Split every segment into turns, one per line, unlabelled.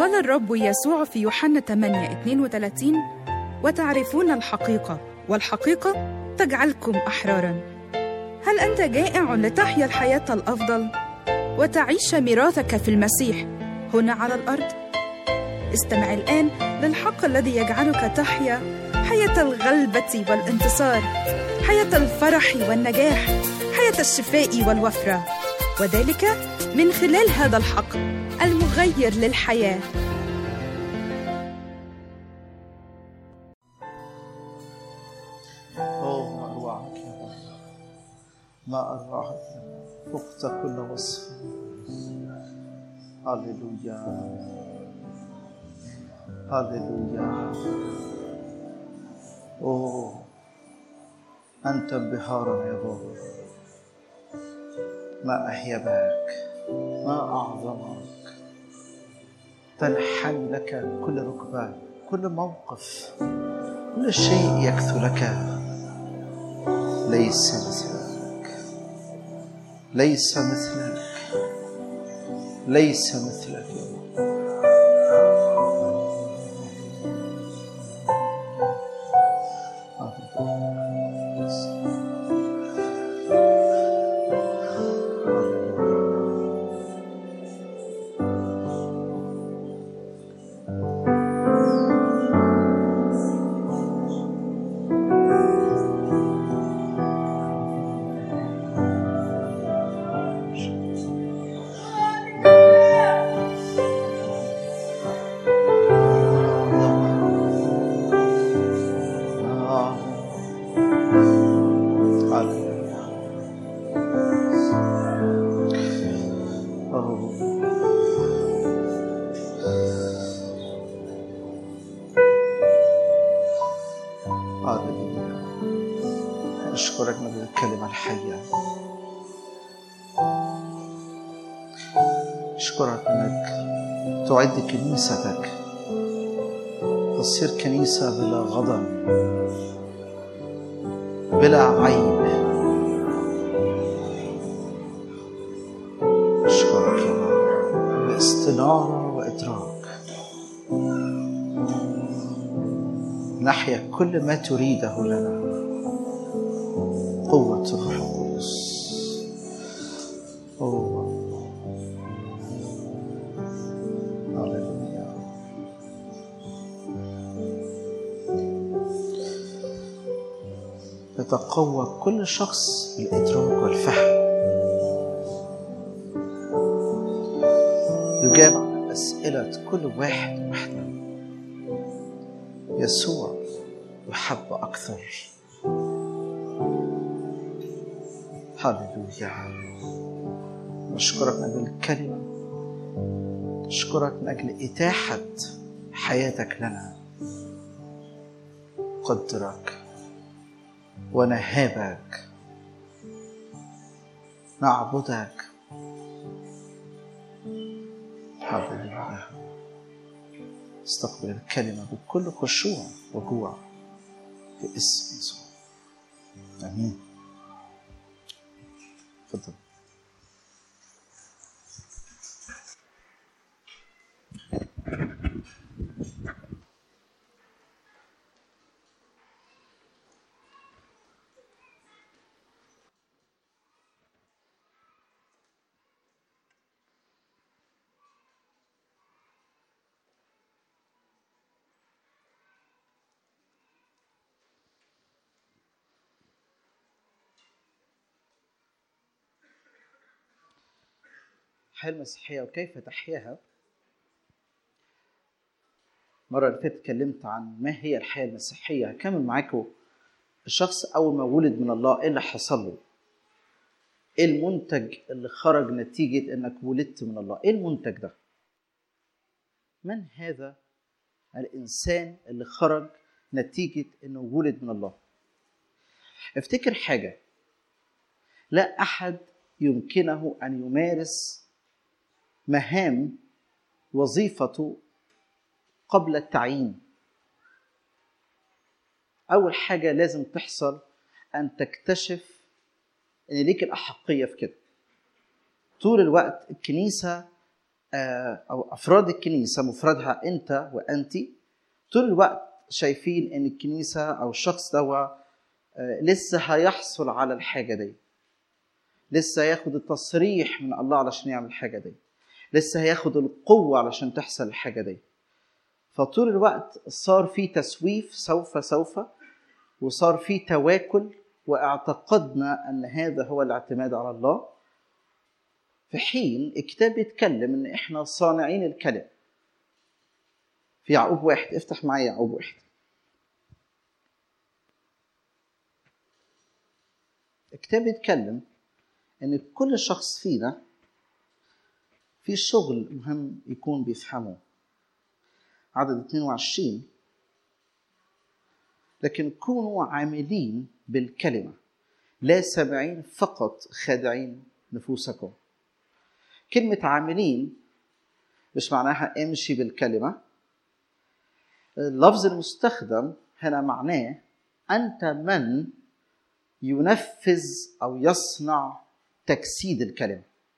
قال الرب يسوع في يوحنا 8 32 وتعرفون الحقيقة والحقيقة تجعلكم أحرارا هل أنت جائع لتحيا الحياة الأفضل وتعيش ميراثك في المسيح هنا على الأرض؟ استمع الآن للحق الذي يجعلك تحيا حياة الغلبة والانتصار حياة الفرح والنجاح حياة الشفاء والوفرة وذلك من خلال هذا الحق المغير للحياه
أوه ما أروعك يا رب ما أروعك فقت كل وصف هللويا هللويا أوه أنت بهارا يا بابا ما أهيبك ما أعظمك تنحني لك كل ركبة كل موقف كل شيء يكثو لك ليس مثلك ليس مثلك ليس مثلك يا رب هللويا أوه. هللويا أشكرك من الكلمة الحية أشكرك أنك تعد كنيستك تصير كنيسة بلا غضب بلا عيب أشكرك يا رب باستنارة وإدراك نحيا كل ما تريده لنا قوة الروح القدس أوه. هللويا يتقوى كل شخص بالإدراك والفهم يجاب على أسئلة كل واحد واحدة يسوع يحب أكثر هللويا نشكرك من أجل الكلمة نشكرك من أجل إتاحة حياتك لنا قدرك ونهابك نعبدك هللويا استقبل الكلمة بكل خشوع وجوع في اسم يسوع آمين تفضل الحياة المسيحية وكيف تحياها المرة اللي فاتت اتكلمت عن ما هي الحياة المسيحية هكمل معاكم الشخص أول ما ولد من الله إيه اللي حصل له؟ إيه المنتج اللي خرج نتيجة إنك ولدت من الله؟ إيه المنتج ده؟ من هذا الإنسان اللي خرج نتيجة إنه ولد من الله؟ افتكر حاجة لا أحد يمكنه أن يمارس مهام وظيفته قبل التعيين أول حاجة لازم تحصل أن تكتشف أن ليك الأحقية في كده طول الوقت الكنيسة آه، او افراد الكنيسه مفردها انت وانت طول الوقت شايفين ان الكنيسه او الشخص ده لسه هيحصل على الحاجه دي لسه هياخد التصريح من الله علشان يعمل الحاجه دي لسه هياخد القوه علشان تحصل الحاجه دي فطول الوقت صار في تسويف سوف سوف وصار في تواكل واعتقدنا ان هذا هو الاعتماد على الله في حين الكتاب بيتكلم ان احنا صانعين الكلام في يعقوب واحد افتح معايا يعقوب واحد الكتاب بيتكلم ان كل شخص فينا في شغل مهم يكون بيفهمه عدد 22 لكن كونوا عاملين بالكلمة لا سامعين فقط خادعين نفوسكم كلمة عاملين مش معناها امشي بالكلمة اللفظ المستخدم هنا معناه أنت من ينفذ أو يصنع تجسيد الكلمة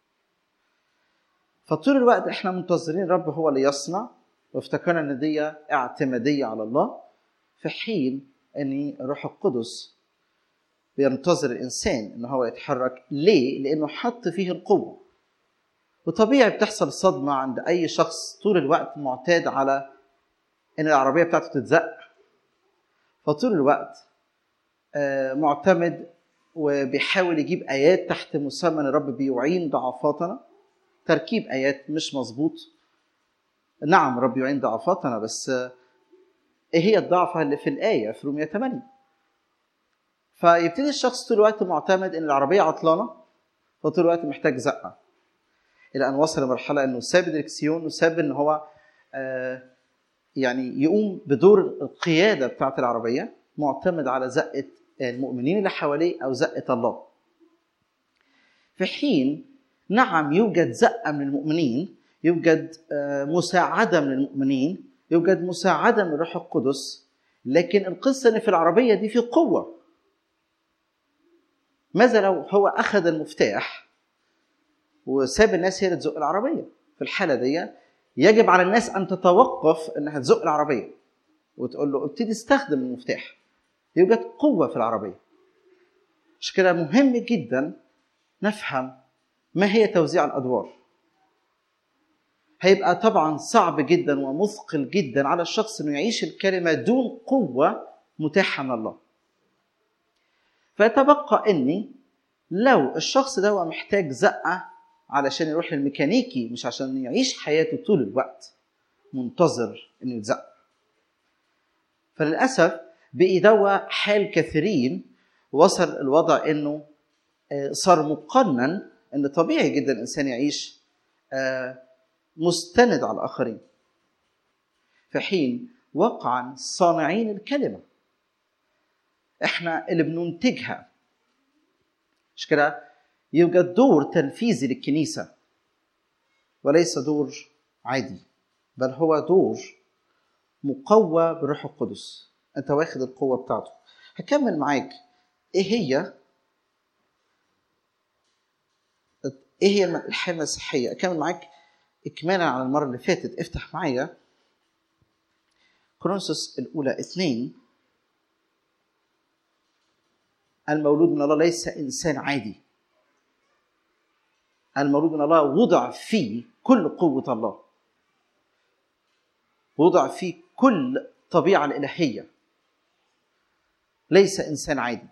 فطول الوقت احنا منتظرين الرب هو اللي يصنع وافتكرنا ان دي اعتماديه على الله في حين ان الروح القدس بينتظر الانسان ان هو يتحرك ليه؟ لانه حط فيه القوه وطبيعي بتحصل صدمه عند اي شخص طول الوقت معتاد على ان العربيه بتاعته تتزق فطول الوقت معتمد وبيحاول يجيب ايات تحت مسمى ان الرب بيعين ضعفاتنا تركيب ايات مش مظبوط نعم رب يعين ضعفاتنا بس ايه هي الضعفة اللي في الآية في رومية 8 فيبتدي الشخص طول الوقت معتمد ان العربية عطلانة فطول الوقت محتاج زقة إلى أن وصل لمرحلة إنه ساب الدركسيون وساب إن هو آه يعني يقوم بدور القيادة بتاعة العربية معتمد على زقة المؤمنين اللي حواليه أو زقة الله في حين نعم يوجد زقة من المؤمنين يوجد مساعدة من المؤمنين يوجد مساعدة من الروح القدس لكن القصة إن في العربية دي في قوة ماذا لو هو أخذ المفتاح وساب الناس هي اللي تزق العربية في الحالة دي يجب على الناس أن تتوقف إنها تزق العربية وتقول له ابتدي استخدم المفتاح يوجد قوة في العربية مش كده مهم جدا نفهم ما هي توزيع الأدوار هيبقى طبعا صعب جدا ومثقل جدا على الشخص انه يعيش الكلمه دون قوه متاحه من الله. فيتبقى اني لو الشخص ده محتاج زقه علشان يروح للميكانيكي مش عشان يعيش حياته طول الوقت منتظر انه يتزق. فللاسف بقي دوا حال كثيرين وصل الوضع انه صار مقنن ان طبيعي جدا الانسان يعيش مستند على الآخرين في حين وقعا صانعين الكلمة احنا اللي بننتجها مش كده يوجد دور تنفيذي للكنيسة وليس دور عادي بل هو دور مقوى بالروح القدس انت واخد القوة بتاعته هكمل معاك ايه هي ايه هي الحياة المسيحية اكمل معاك اكمالا على المره اللي فاتت افتح معايا كورنثوس الاولى اثنين المولود من الله ليس انسان عادي المولود من الله وضع فيه كل قوه الله وضع فيه كل الطبيعه الالهيه ليس انسان عادي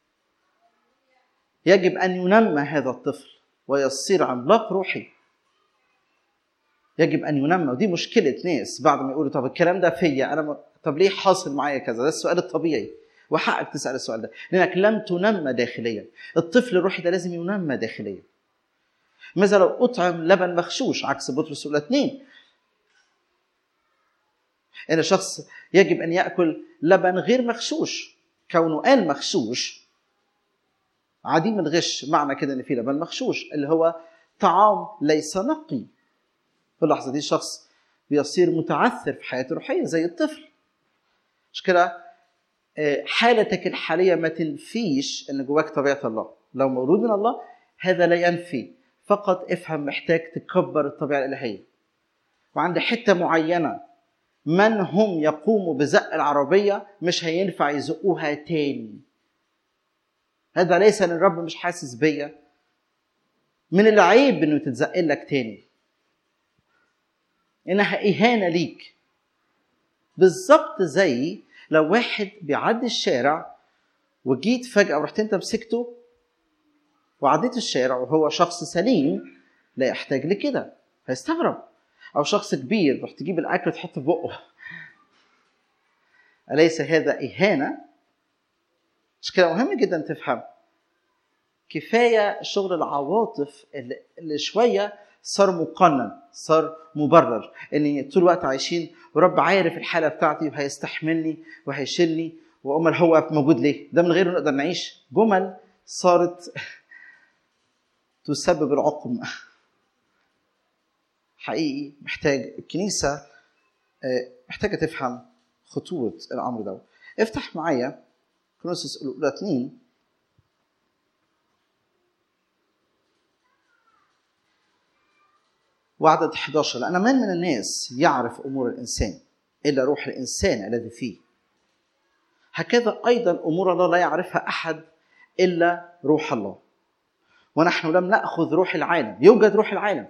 يجب ان ينمى هذا الطفل ويصير عملاق روحي يجب ان ينمى ودي مشكله ناس بعد ما يقولوا طب الكلام ده فيا انا م... طب ليه حاصل معايا كذا ده السؤال الطبيعي وحقك تسال السؤال ده لانك لم تنمى داخليا الطفل الروحي ده لازم ينمى داخليا ماذا لو اطعم لبن مغشوش عكس بطرس الاولى اثنين ان شخص يجب ان ياكل لبن غير مغشوش كونه قال مغشوش عديم الغش معنى كده ان في لبن مغشوش اللي هو طعام ليس نقي في اللحظه دي الشخص بيصير متعثر في حياته الروحيه زي الطفل مش كده حالتك الحاليه ما تنفيش ان جواك طبيعه الله لو مولود من الله هذا لا ينفي فقط افهم محتاج تكبر الطبيعه الالهيه وعند حته معينه من هم يقوموا بزق العربيه مش هينفع يزقوها تاني هذا ليس ان الرب مش حاسس بيا من العيب انه تتزق لك تاني انها اهانه ليك بالظبط زي لو واحد بيعدي الشارع وجيت فجاه ورحت انت مسكته وعديت الشارع وهو شخص سليم لا يحتاج لكده هيستغرب او شخص كبير رح تجيب الاكل تحطه في بقه اليس هذا اهانه مش كده مهم جدا تفهم كفايه شغل العواطف اللي, اللي شويه صار مقنن صار مبرر اني طول الوقت عايشين ورب عارف الحاله بتاعتي وهيستحملني وهيشيلني وامال هو موجود ليه ده من غيره نقدر نعيش جمل صارت تسبب العقم حقيقي محتاج الكنيسة محتاجة تفهم خطورة الأمر ده افتح معايا كرونسوس الأولى 2 وعدد 11 لأن من من الناس يعرف أمور الإنسان إلا روح الإنسان الذي فيه هكذا أيضا أمور الله لا يعرفها أحد إلا روح الله ونحن لم نأخذ روح العالم يوجد روح العالم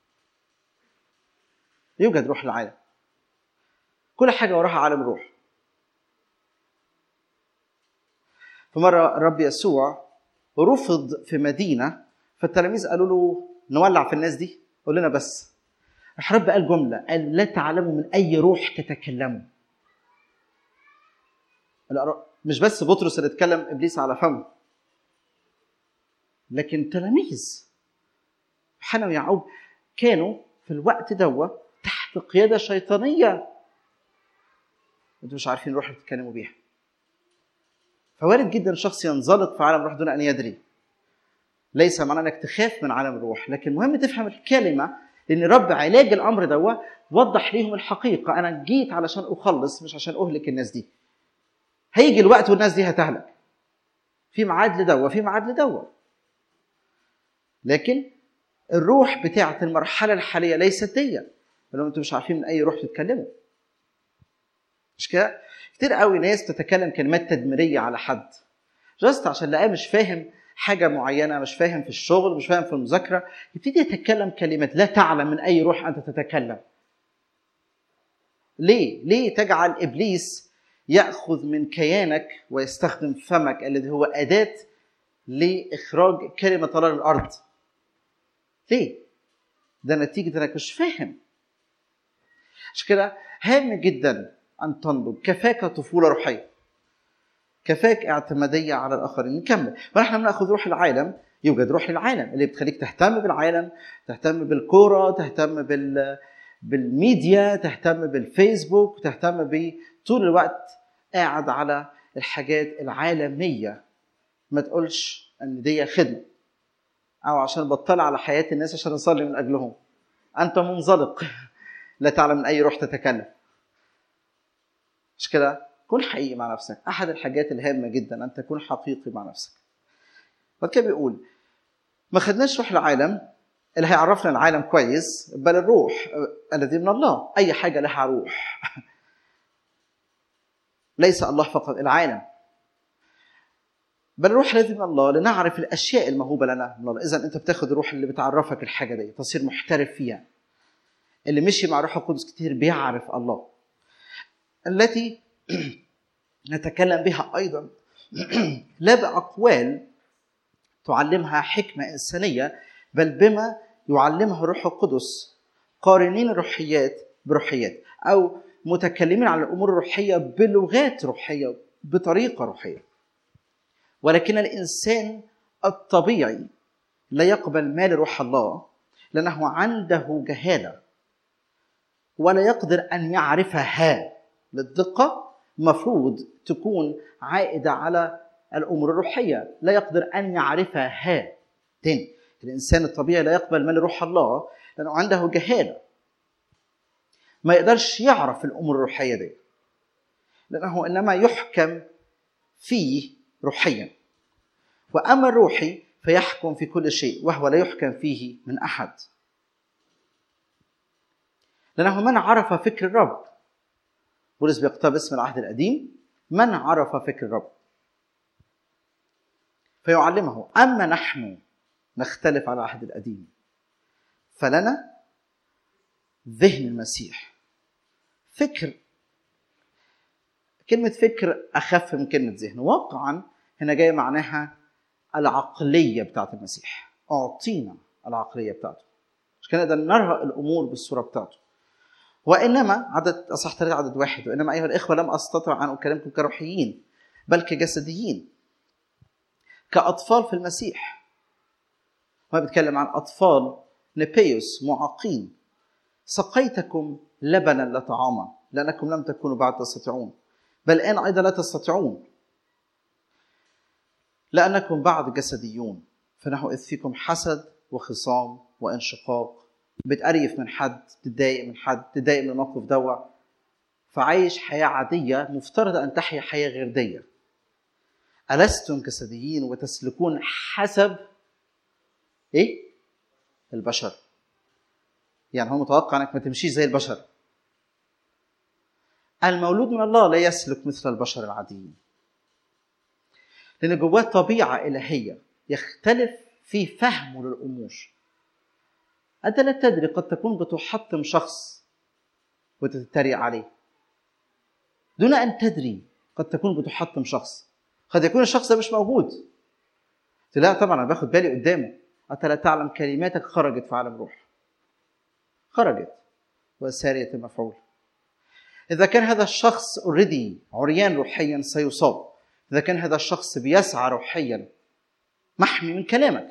يوجد روح العالم كل حاجة وراها عالم الروح فمرة الرب يسوع رفض في مدينة فالتلاميذ قالوا له نولع في الناس دي قول لنا بس راح رب قال جملة قال لا تعلموا من أي روح تتكلموا مش بس بطرس اللي اتكلم إبليس على فمه لكن تلاميذ حنا ويعقوب كانوا في الوقت دوا تحت قيادة شيطانية انتوا مش عارفين الروح اللي بتتكلموا بيها فوارد جدا الشخص ينزلق في عالم الروح دون ان يدري ليس معناه انك تخاف من عالم الروح لكن مهم تفهم الكلمه لان رب علاج الامر دوا وضح ليهم الحقيقه انا جيت علشان اخلص مش عشان اهلك الناس دي هيجي الوقت والناس دي هتهلك في ميعاد لدوا في ميعاد لدوا لكن الروح بتاعه المرحله الحاليه ليست دي لو انتم مش عارفين من اي روح تتكلموا مش كده كتير قوي ناس تتكلم كلمات تدميريه على حد جاست عشان لقاه مش فاهم حاجه معينه مش فاهم في الشغل مش فاهم في المذاكره يبتدي يتكلم كلمات لا تعلم من اي روح انت تتكلم ليه ليه تجعل ابليس ياخذ من كيانك ويستخدم فمك الذي هو اداه لاخراج كلمه الله للارض ليه ده نتيجه انك مش فاهم عشان كده هام جدا ان تنضج كفاك طفوله روحيه كفاك اعتماديه على الاخرين نكمل ونحن بناخذ روح العالم يوجد روح العالم اللي بتخليك تهتم بالعالم تهتم بالكوره تهتم بال بالميديا تهتم بالفيسبوك تهتم ب طول الوقت قاعد على الحاجات العالميه ما تقولش ان دي خدمه او عشان بطلع على حياه الناس عشان اصلي من اجلهم انت منزلق لا تعلم من اي روح تتكلم مش كده كن حقيقي مع نفسك احد الحاجات الهامه جدا ان تكون حقيقي مع نفسك بعد كده بيقول ما خدناش روح العالم اللي هيعرفنا العالم كويس بل الروح الذي من الله اي حاجه لها روح ليس الله فقط العالم بل الروح الذي من الله لنعرف الاشياء الموهوبه لنا من الله اذا انت بتاخد الروح اللي بتعرفك الحاجه دي تصير محترف فيها اللي مشي مع روح القدس كتير بيعرف الله التي نتكلم بها ايضا لا باقوال تعلمها حكمه انسانيه بل بما يعلمه الروح القدس قارنين الروحيات بروحيات او متكلمين عن الامور الروحيه بلغات روحيه بطريقه روحيه ولكن الانسان الطبيعي لا يقبل مال روح الله لانه عنده جهاله ولا يقدر ان يعرفها للدقه مفروض تكون عائده على الامور الروحيه لا يقدر ان يعرفها تاني الانسان الطبيعي لا يقبل مال روح الله لانه عنده جهاله ما يقدرش يعرف الامور الروحيه دي لانه انما يحكم فيه روحيا واما الروحي فيحكم في كل شيء وهو لا يحكم فيه من احد لأنه من عرف فكر الرب بولس بيقتبس من العهد القديم من عرف فكر الرب فيعلمه أما نحن نختلف على العهد القديم فلنا ذهن المسيح فكر كلمة فكر أخف من كلمة ذهن واقعا هنا جاية معناها العقلية بتاعت المسيح أعطينا العقلية بتاعته مش كده نقدر نرى الأمور بالصورة بتاعته وإنما عدد أصح ثلاثة عدد واحد وإنما أيها الإخوة لم أستطع أن أكلمكم كروحيين بل كجسديين كأطفال في المسيح هو بيتكلم عن أطفال نبيوس معاقين سقيتكم لبنا لا طعاما لأنكم لم تكونوا بعد تستطيعون بل الآن أيضا لا تستطيعون لأنكم بعد جسديون فنحو إذ فيكم حسد وخصام وانشقاق بتقريف من حد تتضايق من حد تتضايق من الموقف دوا فعايش حياة عادية مفترض أن تحيا حياة غير دية ألستم جسديين وتسلكون حسب إيه؟ البشر يعني هو متوقع انك ما تمشيش زي البشر المولود من الله لا يسلك مثل البشر العاديين لان جواه طبيعه الهيه يختلف في فهمه للامور انت لا تدري قد تكون بتحطم شخص وتتريق عليه دون ان تدري قد تكون بتحطم شخص قد يكون الشخص ده مش موجود لا طبعا انا باخد بالي قدامه انت لا تعلم كلماتك خرجت في عالم روح خرجت وسارية المفعول إذا كان هذا الشخص اوريدي عريان روحيا سيصاب إذا كان هذا الشخص بيسعى روحيا محمي من كلامك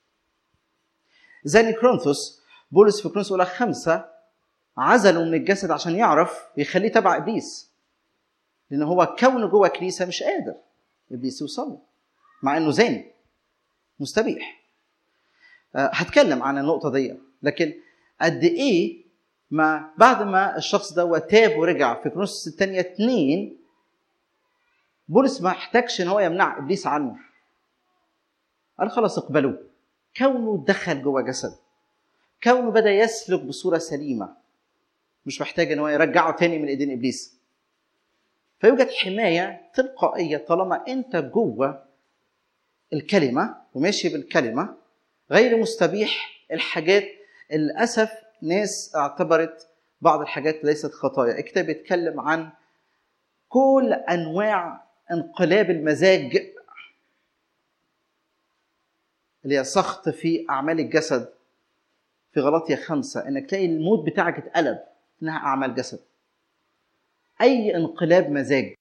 زي كرونثوس بولس في كرونثوس أولى خمسة عزله من الجسد عشان يعرف يخليه تبع إبليس لأن هو كونه جوه كنيسة مش قادر إبليس يوصل له مع إنه زين مستبيح هتكلم عن النقطة دي لكن قد ايه ما بعد ما الشخص ده تاب ورجع في كرونس الثانية اتنين بولس ما احتاجش ان هو يمنع ابليس عنه قال خلاص اقبلوه كونه دخل جوه جسد كونه بدا يسلك بصوره سليمه مش محتاج ان هو يرجعه تاني من ايدين ابليس فيوجد حمايه تلقائيه طالما انت جوه الكلمه وماشي بالكلمه غير مستبيح الحاجات للاسف ناس اعتبرت بعض الحاجات ليست خطايا الكتاب بيتكلم عن كل انواع انقلاب المزاج اللي هي سخط في اعمال الجسد في غلطية خمسة انك تلاقي المود بتاعك اتقلب انها اعمال جسد اي انقلاب مزاج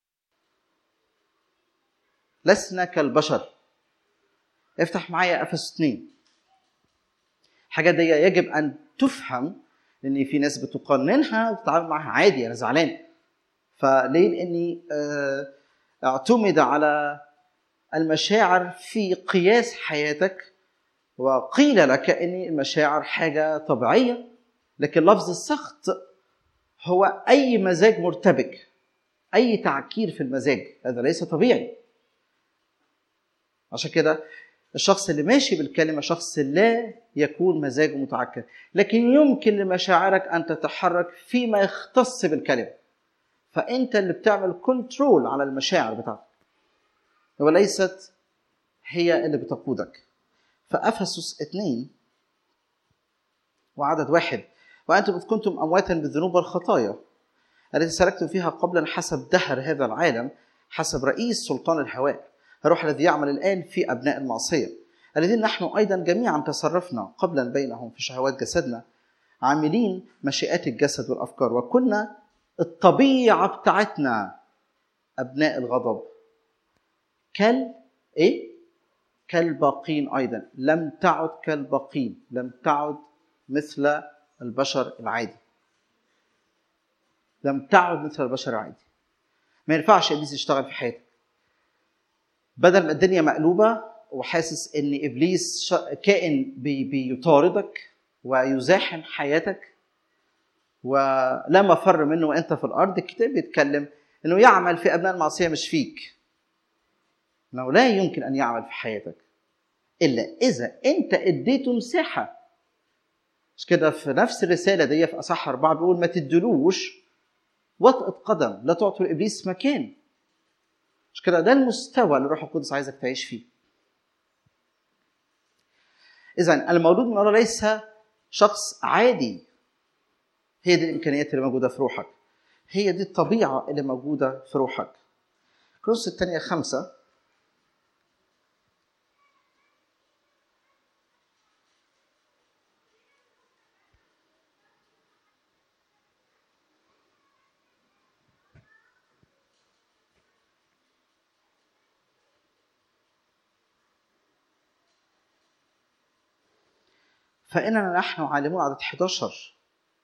لسنا كالبشر افتح معايا افس 2 الحاجات دي يجب ان تفهم لان في ناس بتقننها وتتعامل معاها عادي انا زعلان فليه لاني اعتمد على المشاعر في قياس حياتك وقيل لك ان المشاعر حاجه طبيعيه لكن لفظ السخط هو اي مزاج مرتبك اي تعكير في المزاج هذا ليس طبيعي عشان كده الشخص اللي ماشي بالكلمة شخص لا يكون مزاجه متعكر لكن يمكن لمشاعرك أن تتحرك فيما يختص بالكلمة فأنت اللي بتعمل كنترول على المشاعر بتاعتك وليست هي اللي بتقودك فأفسس اثنين وعدد واحد وأنتم إذ كنتم أمواتا بالذنوب والخطايا التي سلكتم فيها قبلا حسب دهر هذا العالم حسب رئيس سلطان الهواء الروح الذي يعمل الآن في أبناء المعصية الذين نحن أيضا جميعا تصرفنا قبلا بينهم في شهوات جسدنا عاملين مشيئات الجسد والأفكار وكنا الطبيعة بتاعتنا أبناء الغضب كال إيه؟ كالباقين أيضا لم تعد كالباقين لم تعد مثل البشر العادي لم تعد مثل البشر العادي ما ينفعش ابليس يشتغل في حياتك بدل ما الدنيا مقلوبه وحاسس ان ابليس كائن بي بيطاردك ويزاحم حياتك ولا مفر منه وانت في الارض الكتاب بيتكلم انه يعمل في ابناء المعصيه مش فيك انه لا يمكن ان يعمل في حياتك الا اذا انت اديته مساحه مش كده في نفس الرسالة دي في أصح أربعة بيقول ما تدلوش وطأة قدم لا تعطوا لإبليس مكان مش كده ده المستوى اللي الروح القدس عايزك تعيش فيه إذا المولود من الله ليس شخص عادي هي دي الإمكانيات اللي موجودة في روحك هي دي الطبيعة اللي موجودة في روحك كروس الثانية خمسة فإننا نحن عالمون عدد 11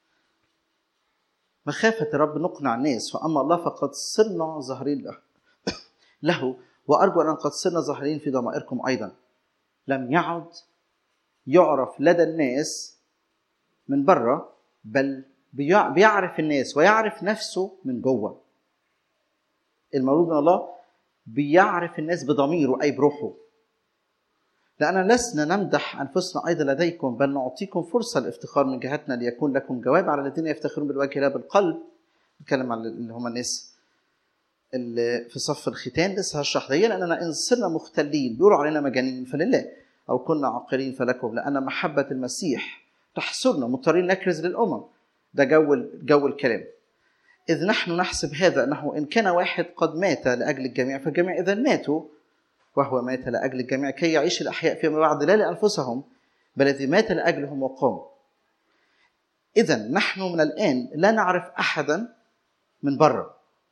مخافة الرب نقنع الناس وأما الله فقد صرنا ظاهرين له له وأرجو أن قد صرنا ظاهرين في ضمائركم أيضا لم يعد يعرف لدى الناس من بره بل بيع- بيعرف الناس ويعرف نفسه من جوه المولود من الله بيعرف الناس بضميره أي بروحه لأننا لسنا نمدح أنفسنا أيضا لديكم بل نعطيكم فرصة الافتخار من جهتنا ليكون لكم جواب على الذين يفتخرون بالوجه لا بالقلب نتكلم على اللي هم الناس اللي في صف الختان لسه هشرح دي لأننا إن صرنا مختلين بيقولوا علينا مجانين فلله أو كنا عاقلين فلكم لأن محبة المسيح تحصرنا مضطرين نكرز للأمم ده جو جو الكلام إذ نحن نحسب هذا أنه إن كان واحد قد مات لأجل الجميع فالجميع إذا ماتوا وهو مات لأجل الجميع كي يعيش الأحياء فيما بعد لا لأنفسهم بل الذي مات لأجلهم وقام إذا نحن من الآن لا نعرف أحدا من بره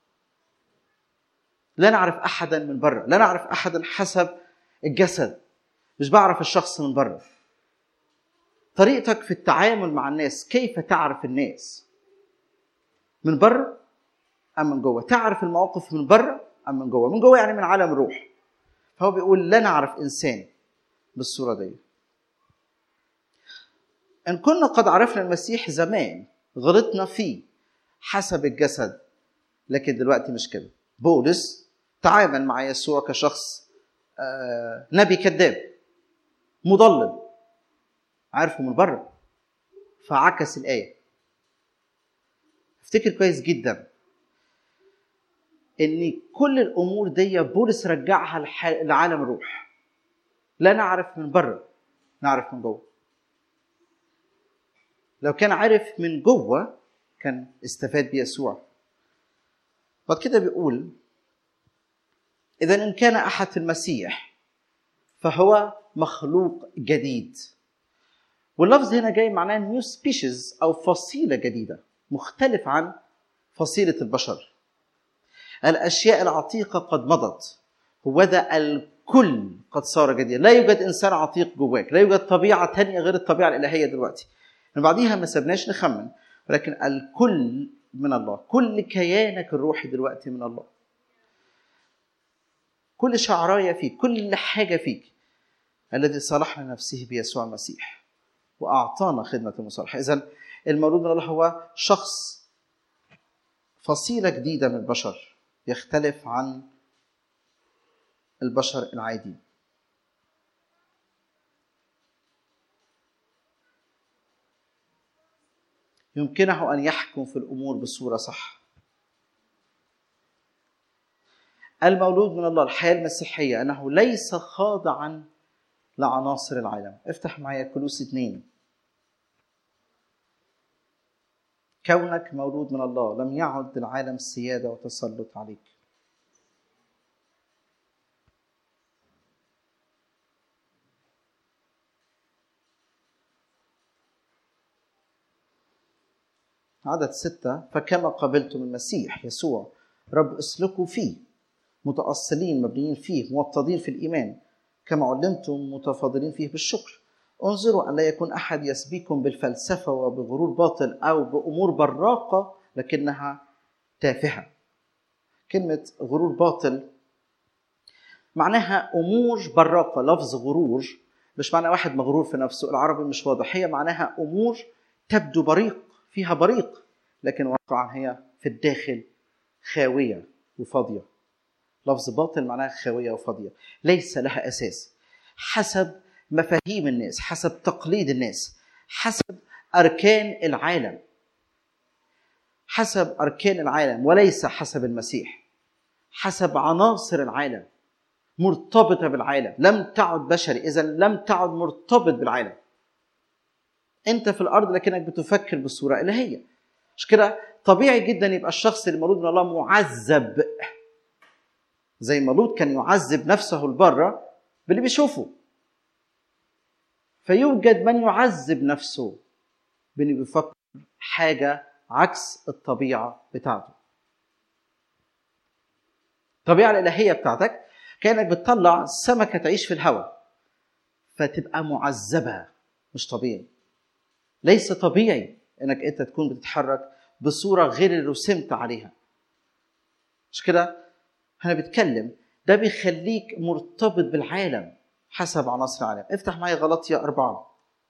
لا نعرف أحدا من بره لا نعرف أحدا حسب الجسد مش بعرف الشخص من بره طريقتك في التعامل مع الناس كيف تعرف الناس من بره أم من جوه تعرف المواقف من بره أم من جوه من جوه يعني من عالم الروح فهو بيقول لا نعرف انسان بالصوره دي ان كنا قد عرفنا المسيح زمان غلطنا فيه حسب الجسد لكن دلوقتي مش كده بولس تعامل مع يسوع كشخص آه، نبي كذاب مضلل عارفه من بره فعكس الايه افتكر كويس جدا ان كل الامور دي بولس رجعها لح- لعالم الروح لا نعرف من بره نعرف من جوه لو كان عرف من جوه كان استفاد بيسوع بعد كده بيقول اذا ان كان احد في المسيح فهو مخلوق جديد واللفظ هنا جاي معناه نيو سبيشيز او فصيله جديده مختلف عن فصيله البشر الاشياء العتيقه قد مضت هوذا الكل قد صار جديدا لا يوجد انسان عتيق جواك لا يوجد طبيعه تانية غير الطبيعه الالهيه دلوقتي من بعديها ما سبناش نخمن ولكن الكل من الله كل كيانك الروحي دلوقتي من الله كل شعرايه فيك كل حاجه فيك الذي صلح لنفسه بيسوع المسيح واعطانا خدمه المصالحه اذا المولود من الله هو شخص فصيله جديده من البشر يختلف عن البشر العادي يمكنه ان يحكم في الامور بصوره صح المولود من الله الحياه المسيحيه انه ليس خاضعا لعناصر العالم افتح معايا كلوس اثنين كونك مولود من الله لم يعد العالم السياده وتسلط عليك عدد ستة فكما قبلتم المسيح يسوع رب اسلكوا فيه متأصلين مبنيين فيه موطدين في الإيمان كما علمتم متفاضلين فيه بالشكر انظروا أن لا يكون أحد يسبيكم بالفلسفة وبغرور باطل أو بأمور براقة لكنها تافهة كلمة غرور باطل معناها أمور براقة لفظ غرور مش معنى واحد مغرور في نفسه العربي مش واضح هي معناها أمور تبدو بريق فيها بريق لكن واقعا هي في الداخل خاوية وفاضية لفظ باطل معناها خاوية وفاضية ليس لها أساس حسب مفاهيم الناس حسب تقليد الناس حسب اركان العالم حسب اركان العالم وليس حسب المسيح حسب عناصر العالم مرتبطه بالعالم لم تعد بشري اذا لم تعد مرتبط بالعالم انت في الارض لكنك بتفكر بصوره الهيه مش كده طبيعي جدا يبقى الشخص اللي مولود من الله معذب زي ما لوط كان يعذب نفسه البرة باللي بيشوفه فيوجد من يعذب نفسه بانه بيفكر حاجه عكس الطبيعه بتاعته الطبيعه الالهيه بتاعتك كانك بتطلع سمكه تعيش في الهواء فتبقى معذبه مش طبيعي ليس طبيعي انك انت تكون بتتحرك بصوره غير اللي رسمت عليها مش كده انا بتكلم ده بيخليك مرتبط بالعالم حسب عناصر العالم افتح معي غلطية أربعة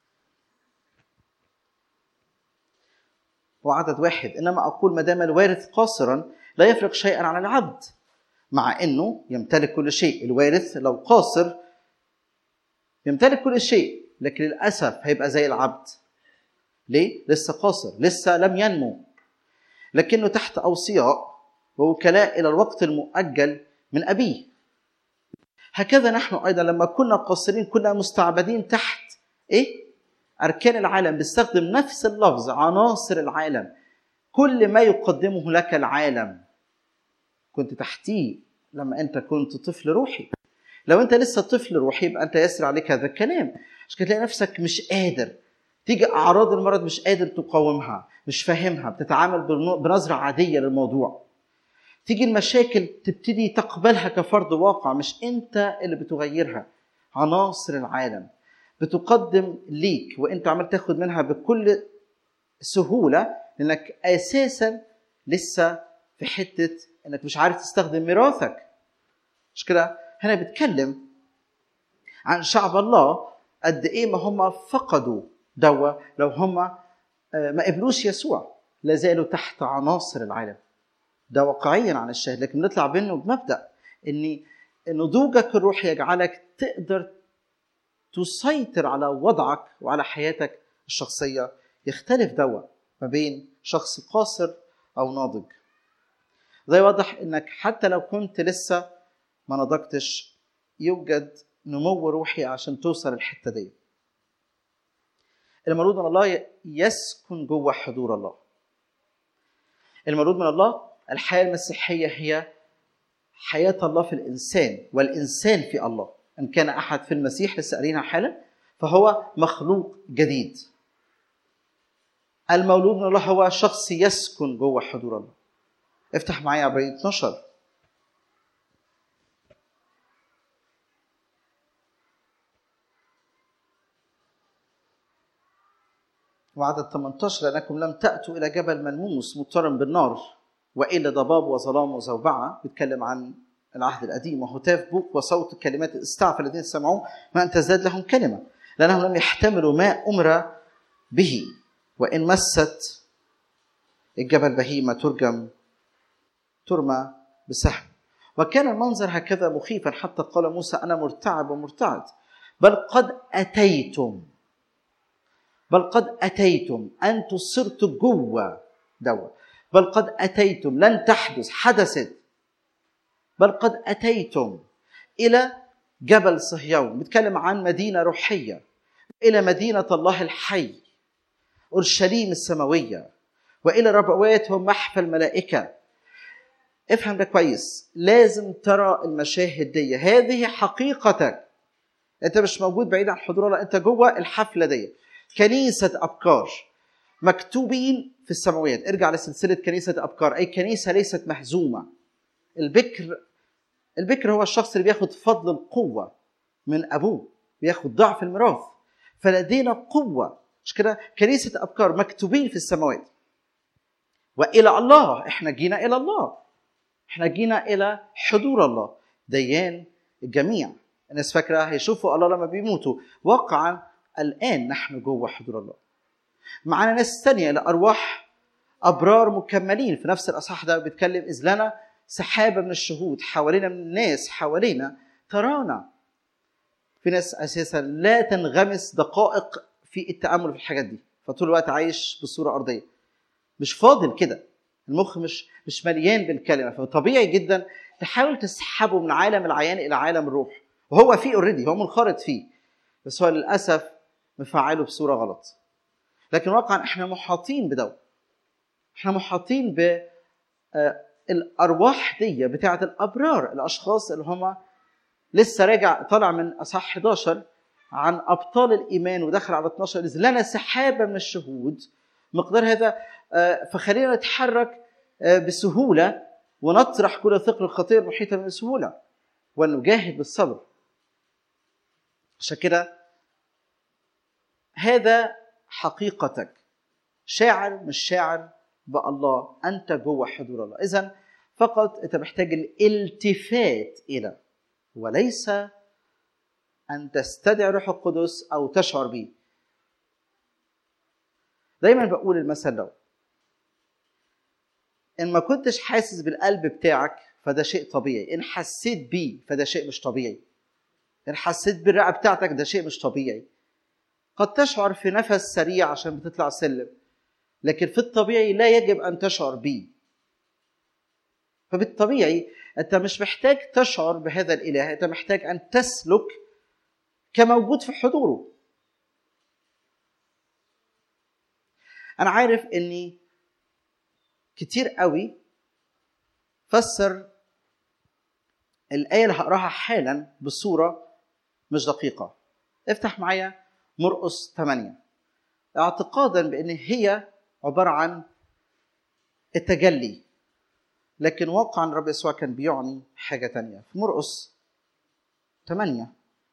وعدد واحد إنما أقول ما دام الوارث قاصرا لا يفرق شيئا عن العبد مع انه يمتلك كل شيء الوارث لو قاصر يمتلك كل شيء لكن للاسف هيبقى زي العبد ليه لسه قاصر لسه لم ينمو لكنه تحت اوصياء ووكلاء الى الوقت المؤجل من ابيه هكذا نحن ايضا لما كنا قاصرين كنا مستعبدين تحت ايه اركان العالم بيستخدم نفس اللفظ عناصر العالم كل ما يقدمه لك العالم كنت تحتيه لما انت كنت طفل روحي لو انت لسه طفل روحي يبقى انت يسري عليك هذا الكلام مش تلاقي نفسك مش قادر تيجي اعراض المرض مش قادر تقاومها مش فاهمها بتتعامل بنظره عاديه للموضوع تيجي المشاكل تبتدي تقبلها كفرض واقع مش انت اللي بتغيرها عناصر العالم بتقدم ليك وانت عمال تاخد منها بكل سهوله لانك اساسا لسه في حته انك مش عارف تستخدم ميراثك مش كده هنا بتكلم عن شعب الله قد ايه ما هم فقدوا دوا لو هم ما قبلوش يسوع لا زالوا تحت عناصر العالم ده واقعيا عن الشاهد لكن بنطلع منه بمبدا ان نضوجك الروحي يجعلك تقدر تسيطر على وضعك وعلى حياتك الشخصيه يختلف دوا ما بين شخص قاصر او ناضج ده يوضح انك حتى لو كنت لسه ما نضجتش يوجد نمو روحي عشان توصل الحته دي المولود من الله يسكن جوه حضور الله المولود من الله الحياه المسيحيه هي حياه الله في الانسان والانسان في الله ان كان احد في المسيح لسه قارينها حالا فهو مخلوق جديد المولود من الله هو شخص يسكن جوه حضور الله افتح معايا عبرين 12 وعدد 18 لأنكم لم تأتوا إلى جبل ملموس مضطرم بالنار وإلى ضباب وظلام وزوبعة بيتكلم عن العهد القديم وهتاف بوق وصوت الكلمات استعفى الذين سمعوه ما أن تزداد لهم كلمة لأنهم لم يحتملوا ما أمر به وإن مست الجبل بهيمة ترجم ترمى بسهم وكان المنظر هكذا مخيفا حتى قال موسى أنا مرتعب ومرتعد بل قد أتيتم بل قد أتيتم أنتم صرتوا جوه دوا بل قد أتيتم لن تحدث حدثت بل قد أتيتم إلى جبل صهيون بيتكلم عن مدينة روحية إلى مدينة الله الحي أورشليم السماوية وإلى ربوات ومحفى الملائكة افهم ده كويس لازم ترى المشاهد دي هذه حقيقتك انت مش موجود بعيد عن حضور الله انت جوه الحفله دي كنيسه ابكار مكتوبين في السماويات ارجع لسلسله كنيسه ابكار اي كنيسه ليست مهزومه البكر البكر هو الشخص اللي بياخد فضل القوه من ابوه بياخد ضعف الميراث فلدينا قوه مش كده كنيسه ابكار مكتوبين في السماوات والى الله احنا جينا الى الله احنا جينا الى حضور الله ديان الجميع الناس فاكره هيشوفوا الله لما بيموتوا واقعا الان نحن جوه حضور الله معانا ناس تانية لارواح ابرار مكملين في نفس الاصحاح ده بيتكلم اذ لنا سحابه من الشهود حوالينا من الناس حوالينا ترانا في ناس اساسا لا تنغمس دقائق في التامل في الحاجات دي فطول الوقت عايش بصوره ارضيه مش فاضل كده المخ مش مش مليان بالكلمه فطبيعي جدا تحاول تسحبه من عالم العيان الى عالم الروح وهو فيه اوريدي هو منخرط فيه بس هو للاسف مفعله بصوره غلط لكن واقعا احنا محاطين بدو احنا محاطين ب آه، الارواح دي بتاعه الابرار الاشخاص اللي هم لسه راجع طالع من اصحاح 11 عن ابطال الايمان ودخل على 12 اذ لنا سحابه من الشهود مقدار هذا آه، فخلينا نتحرك آه، بسهوله ونطرح كل ثقل الخطير المحيطه من سهوله ونجاهد بالصبر عشان كده هذا حقيقتك شاعر مش شاعر بالله انت جوه حضور الله اذا فقط انت محتاج الالتفات الى وليس ان تستدعي روح القدس او تشعر به دايما بقول المثل ده ان ما كنتش حاسس بالقلب بتاعك فده شيء طبيعي ان حسيت بيه فده شيء مش طبيعي ان حسيت بالرئه بتاعتك ده شيء مش طبيعي قد تشعر في نفس سريع عشان بتطلع سلم لكن في الطبيعي لا يجب ان تشعر به فبالطبيعي انت مش محتاج تشعر بهذا الاله انت محتاج ان تسلك كموجود في حضوره انا عارف اني كتير قوي فسر الايه اللي هقراها حالا بصوره مش دقيقه افتح معايا مرقس 8 اعتقادا بان هي عباره عن التجلي لكن واقعا رب يسوع كان بيعني حاجه تانية في مرقس 8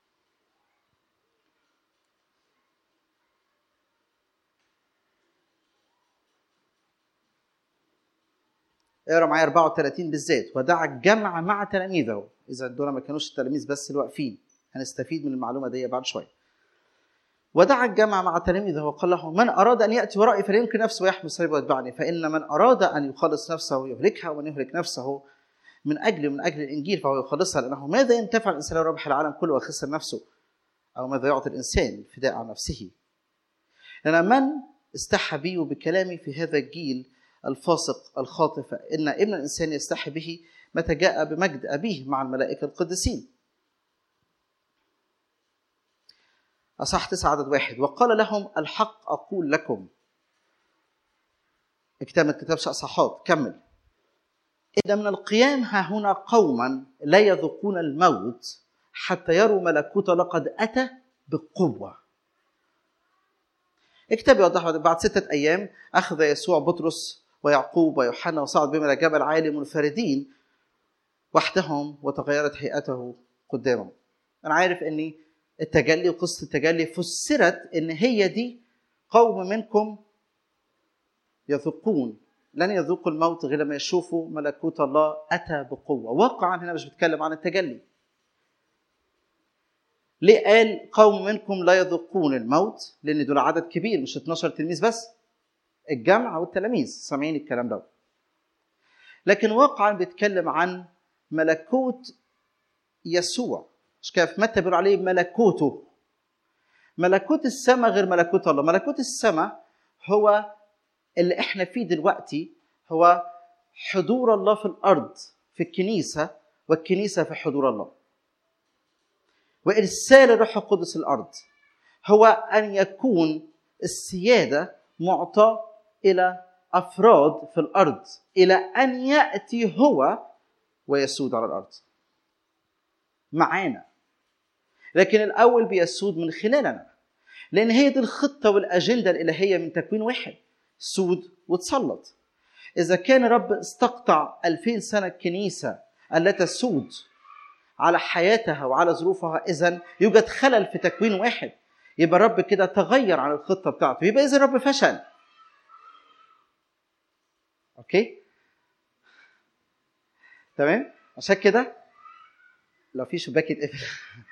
اقرا معايا 34 بالذات ودعا الجمع مع تلاميذه اذا دول ما كانوش التلاميذ بس اللي واقفين هنستفيد من المعلومه دي بعد شويه ودعا الجمع مع تلاميذه وقال لهم من اراد ان ياتي ورائي فليمكن نفسه ويحمل صليبه ويتبعني فان من اراد ان يخلص نفسه يهلكها ومن يهلك نفسه من اجل من اجل الانجيل فهو يخلصها لانه ماذا ينتفع الانسان لو ربح العالم كله وخسر نفسه او ماذا يعطي الانسان الفداء عن نفسه لان من استحى بي وبكلامي في هذا الجيل الفاسق الخاطئ فإن ابن الإنسان يستحي به متى جاء بمجد أبيه مع الملائكة القديسين أصح تسعة عدد واحد وقال لهم الحق أقول لكم كتاب كتاب أصحات كمل إن من القيام ها هنا قوما لا يذوقون الموت حتى يروا ملكوت لقد أتى بقوة الكتاب يوضح بعد ستة أيام أخذ يسوع بطرس ويعقوب ويوحنا وصعد بهم إلى جبل عالي منفردين وحدهم وتغيرت هيئته قدامهم أنا عارف أن التجلي وقصة التجلي فسرت أن هي دي قوم منكم يذوقون لن يذوقوا الموت غير لما يشوفوا ملكوت الله أتى بقوة واقعا هنا مش بتكلم عن التجلي ليه قال قوم منكم لا يذوقون الموت لان دول عدد كبير مش 12 تلميذ بس الجمع والتلاميذ سامعين الكلام ده لكن واقعا بيتكلم عن ملكوت يسوع مش كده في متى بيقول عليه ملكوته ملكوت السماء غير ملكوت الله ملكوت السماء هو اللي احنا فيه دلوقتي هو حضور الله في الارض في الكنيسه والكنيسه في حضور الله وارسال الروح القدس الارض هو ان يكون السياده معطى الى افراد في الارض الى ان ياتي هو ويسود على الارض معانا لكن الاول بيسود من خلالنا لان هي دي الخطه والاجنده الالهيه من تكوين واحد سود وتسلط اذا كان رب استقطع ألفين سنه الكنيسه التي تسود على حياتها وعلى ظروفها اذا يوجد خلل في تكوين واحد يبقى الرب كده تغير عن الخطه بتاعته يبقى اذا الرب فشل اوكي تمام عشان كده لو في شباك يتقفل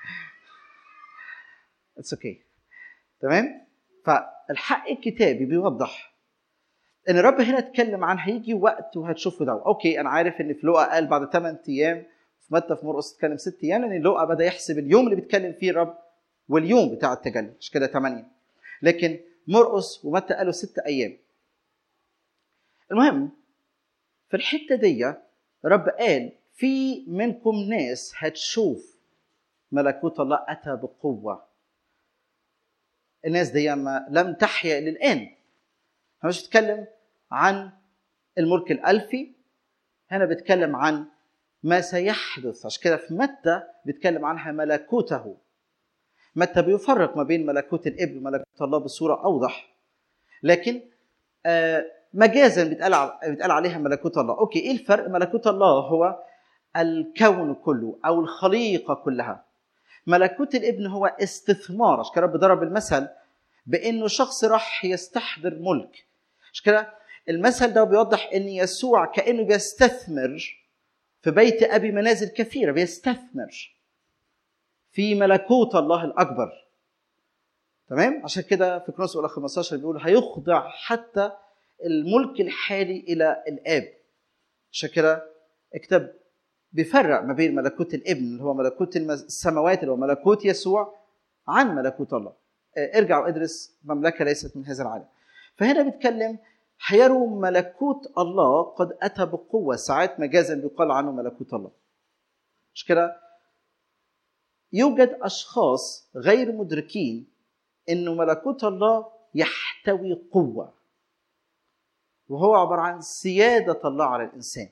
اتس اوكي تمام فالحق الكتابي بيوضح ان الرب هنا اتكلم عن هيجي وقت وهتشوفوا ده اوكي انا عارف ان في لوقا قال بعد 8 ايام في متى في مرقس اتكلم 6 ايام لان لوقا بدا يحسب اليوم اللي بيتكلم فيه الرب واليوم بتاع التجلي مش كده 8 لكن مرقس ومتى قالوا ست ايام المهم في الحته دي رب قال في منكم ناس هتشوف ملكوت الله اتى بقوه الناس دي ما لم تحيا الى الان انا مش بتكلم عن الملك الالفي هنا بيتكلم عن ما سيحدث عشان كده في متى بيتكلم عنها ملكوته متى بيفرق ما بين ملكوت الابن وملكوت الله بصوره اوضح لكن آه مجازا بيتقال بيتقال عليها ملكوت الله اوكي ايه الفرق ملكوت الله هو الكون كله او الخليقه كلها ملكوت الابن هو استثمار عشان كده رب ضرب المثل بانه شخص راح يستحضر ملك عشان كده المثل ده بيوضح ان يسوع كانه بيستثمر في بيت ابي منازل كثيره بيستثمر في ملكوت الله الاكبر تمام عشان كده في كرونس الاولى 15 بيقول هيخضع حتى الملك الحالي الى الاب عشان كده الكتاب بيفرق ما بين ملكوت الابن اللي هو ملكوت السماوات اللي هو ملكوت يسوع عن ملكوت الله ارجع وادرس مملكه ليست من هذا العالم فهنا بيتكلم هيروا ملكوت الله قد اتى بقوه ساعات مجازا بيقال عنه ملكوت الله مش كده يوجد اشخاص غير مدركين انه ملكوت الله يحتوي قوه وهو عباره عن سياده الله على الانسان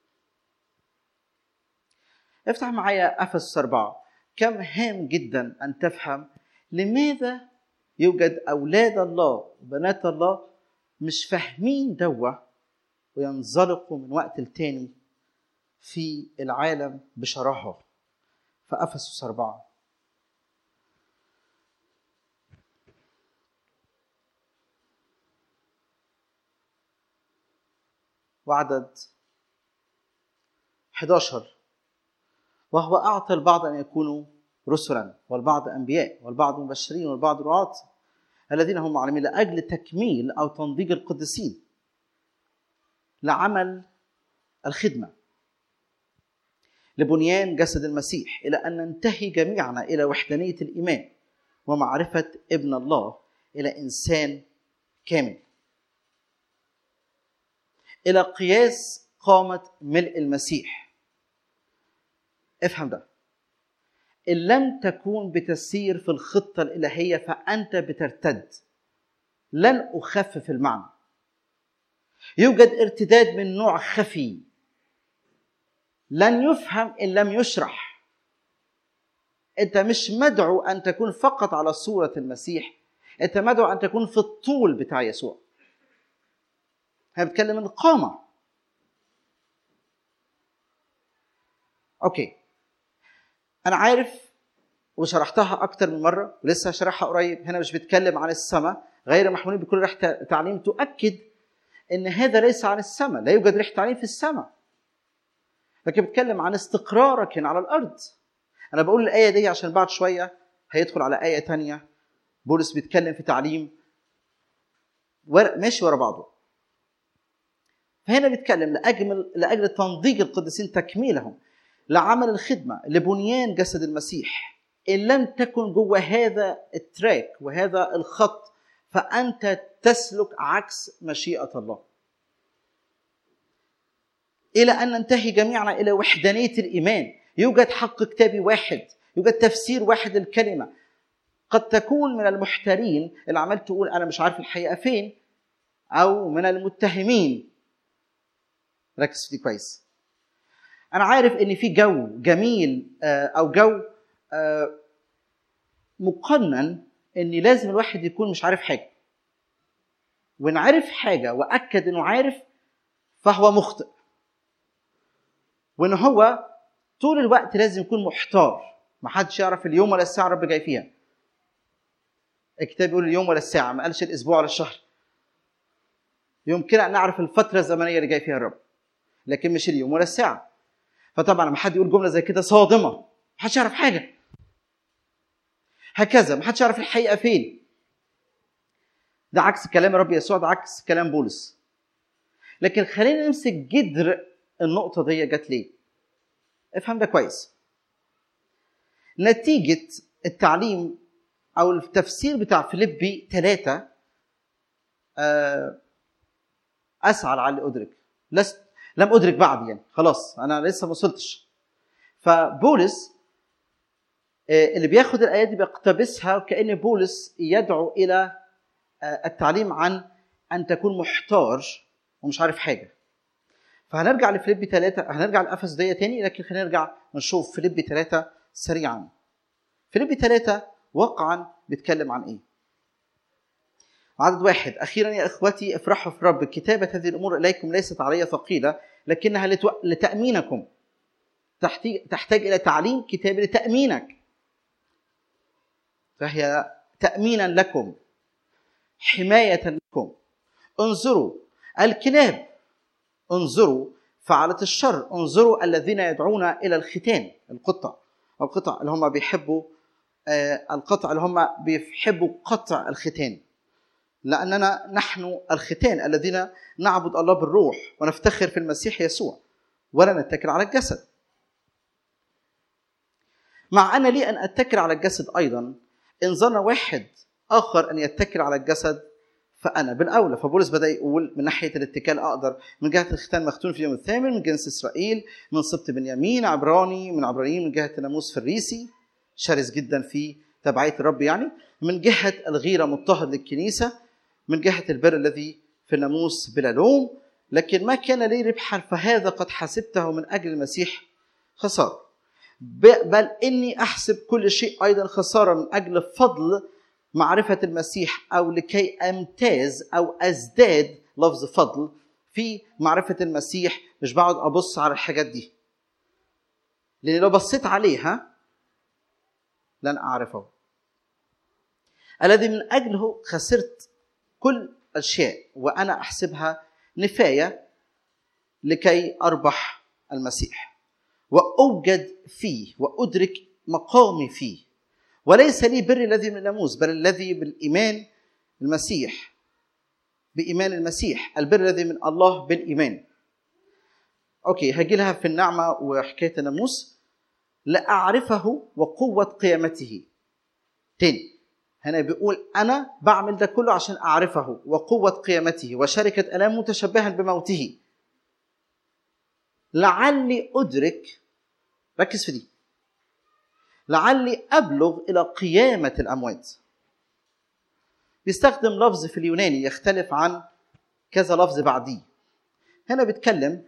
افتح معايا افسس أربعة كم هام جدا أن تفهم لماذا يوجد أولاد الله وبنات الله مش فاهمين دوا وينزلقوا من وقت لتاني في العالم بشراهة فأفسس أربعة وعدد 11 وهو أعطى البعض أن يكونوا رسلا والبعض أنبياء والبعض مبشرين والبعض رعاة الذين هم معلمين لأجل تكميل أو تنضيج القديسين لعمل الخدمة لبنيان جسد المسيح إلى أن ننتهي جميعنا إلى وحدانية الإيمان ومعرفة ابن الله إلى إنسان كامل إلى قياس قامة ملء المسيح افهم ده إن لم تكون بتسير في الخطة الإلهية فأنت بترتد لن أخفف المعنى يوجد ارتداد من نوع خفي لن يفهم إن لم يشرح أنت مش مدعو أن تكون فقط على صورة المسيح أنت مدعو أن تكون في الطول بتاع يسوع احنا بنتكلم عن القامة أوكي انا عارف وشرحتها اكتر من مره ولسه هشرحها قريب هنا مش بتكلم عن السماء غير محمولين بكل ريح تعليم تؤكد ان هذا ليس عن السماء لا يوجد ريح تعليم في السماء لكن بتكلم عن استقرارك هنا على الارض انا بقول الايه دي عشان بعد شويه هيدخل على ايه تانية بولس بيتكلم في تعليم ورق ماشي ورا بعضه فهنا بيتكلم لاجل لاجل تنضيج القديسين تكميلهم لعمل الخدمه لبنيان جسد المسيح ان لم تكن جوه هذا التراك وهذا الخط فانت تسلك عكس مشيئه الله الى ان ننتهي جميعا الى وحدانيه الايمان يوجد حق كتابي واحد يوجد تفسير واحد للكلمه قد تكون من المحترين اللي عمال تقول انا مش عارف الحقيقه فين او من المتهمين ركز في دي كويس انا عارف ان في جو جميل او جو مقنن ان لازم الواحد يكون مش عارف حاجه وان عرف حاجه واكد انه عارف فهو مخطئ وان هو طول الوقت لازم يكون محتار ما حدش يعرف اليوم ولا الساعه رب جاي فيها الكتاب بيقول اليوم ولا الساعه ما قالش الاسبوع ولا الشهر يمكن ان نعرف الفتره الزمنيه اللي جاي فيها الرب لكن مش اليوم ولا الساعه فطبعا لما حد يقول جمله زي كده صادمه ما حدش يعرف حاجه هكذا ما حدش يعرف الحقيقه فين ده عكس كلام الرب يسوع ده عكس كلام بولس لكن خلينا نمسك جذر النقطه دي جت ليه افهم ده كويس نتيجه التعليم او التفسير بتاع فيليبي ثلاثة آه، اسعى لعلي ادرك لست لم ادرك بعد يعني خلاص انا لسه ما وصلتش فبولس آه، اللي بياخد الايات دي بيقتبسها وكان بولس يدعو الى آه، التعليم عن ان تكون محتار ومش عارف حاجه فهنرجع لفيليبي ثلاثة هنرجع لأفس دي تاني لكن خلينا نرجع نشوف فيليبي ثلاثة سريعا فيليبي ثلاثة واقعا بيتكلم عن ايه عدد واحد أخيرا يا إخوتي افرحوا في رب كتابة هذه الأمور إليكم ليست علي ثقيلة لكنها لتو... لتأمينكم تحتاج تحتاج إلى تعليم كتابي لتأمينك فهي تأمينا لكم حماية لكم انظروا الكلاب انظروا فعلة الشر انظروا الذين يدعون إلى الختان القطع القطع اللي هم بيحبوا آه، القطع اللي هم بيحبوا قطع الختان لأننا نحن الختان الذين نعبد الله بالروح ونفتخر في المسيح يسوع ولا نتكل على الجسد مع أن لي أن أتكل على الجسد أيضا إن ظن واحد آخر أن يتكل على الجسد فأنا بالأولى فبولس بدأ يقول من ناحية الاتكال أقدر من جهة الختان مختون في اليوم الثامن من جنس إسرائيل من سبط بنيامين عبراني من عبرانيين من جهة الناموس فريسي شرس جدا في تبعية الرب يعني من جهة الغيرة مضطهد للكنيسة من جهة البر الذي في الناموس بلا لوم لكن ما كان لي ربحا فهذا قد حسبته من أجل المسيح خسارة بل إني أحسب كل شيء أيضا خسارة من أجل فضل معرفة المسيح أو لكي أمتاز أو أزداد لفظ فضل في معرفة المسيح مش بقعد أبص على الحاجات دي لأن لو بصيت عليها لن أعرفه الذي من أجله خسرت كل الأشياء وأنا أحسبها نفاية لكي أربح المسيح وأوجد فيه وأدرك مقامي فيه وليس لي بر الذي من الناموس بل الذي بالإيمان المسيح بإيمان المسيح البر الذي من الله بالإيمان أوكي هجي لها في النعمة وحكاية الناموس لأعرفه وقوة قيامته تاني هنا بيقول أنا بعمل ده كله عشان أعرفه وقوة قيامته وشركة ألام متشبها بموته لعلي أدرك ركز في دي لعلي أبلغ إلى قيامة الأموات بيستخدم لفظ في اليوناني يختلف عن كذا لفظ بعديه هنا بيتكلم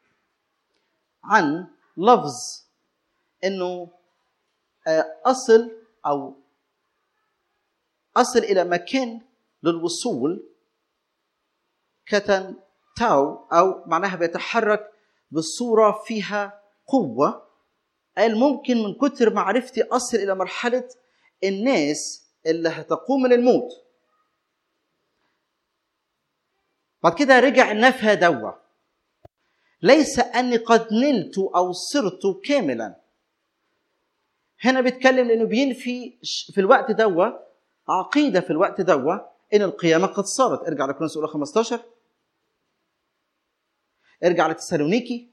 عن لفظ انه اصل او اصل الى مكان للوصول كتن تاو او معناها بيتحرك بصوره فيها قوه قال ممكن من كتر معرفتي اصل الى مرحله الناس اللي هتقوم من الموت بعد كده رجع نفى دوا ليس اني قد نلت او صرت كاملا هنا بيتكلم لانه بينفي في الوقت دوا عقيده في الوقت دوا ان القيامه قد صارت ارجع لكورنثوس الاولى 15 ارجع لتسالونيكي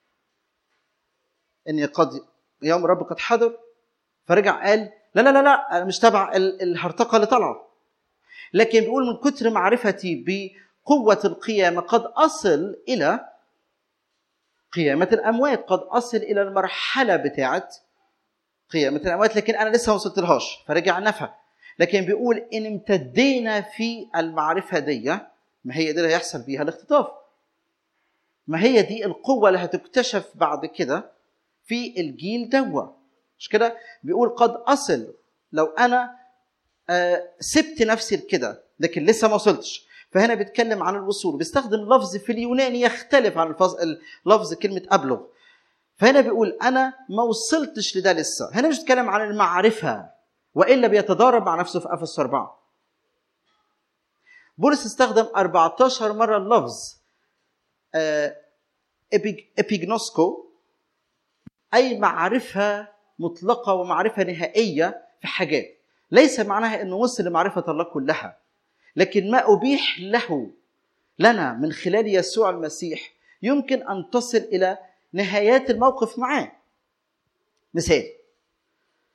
ان قد يوم الرب قد حضر فرجع قال لا لا لا لا انا مش تبع الهرطقه اللي طالعه لكن بيقول من كتر معرفتي بقوه القيامه قد اصل الى قيامه الاموات قد اصل الى المرحله بتاعت قيامه الاموات لكن انا لسه ما وصلتلهاش فرجع نفى لكن بيقول ان امتدينا في المعرفه دي ما هي دي اللي هيحصل بيها الاختطاف ما هي دي القوه اللي هتكتشف بعد كده في الجيل دوا مش كده بيقول قد اصل لو انا آه سبت نفسي كده لكن لسه ما وصلتش فهنا بيتكلم عن الوصول بيستخدم لفظ في اليوناني يختلف عن الفظ لفظ كلمه ابلغ فهنا بيقول انا ما وصلتش لده لسه هنا مش بيتكلم عن المعرفه والا بيتضارب مع نفسه في افس اربعه بولس استخدم 14 مره اللفظ آه ابيجنوسكو اي معرفه مطلقه ومعرفه نهائيه في حاجات ليس معناها انه وصل لمعرفه الله كلها لكن ما ابيح له لنا من خلال يسوع المسيح يمكن ان تصل الى نهايات الموقف معاه مثال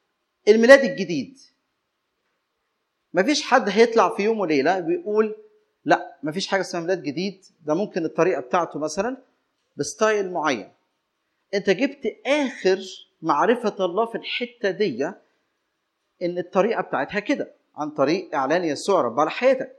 الميلاد الجديد مفيش حد هيطلع في يوم وليله ويقول لا مفيش حاجه اسمها ميلاد جديد ده ممكن الطريقه بتاعته مثلا بستايل معين انت جبت اخر معرفه الله في الحته دي ان الطريقه بتاعتها كده عن طريق اعلان يسوع رب على حياتك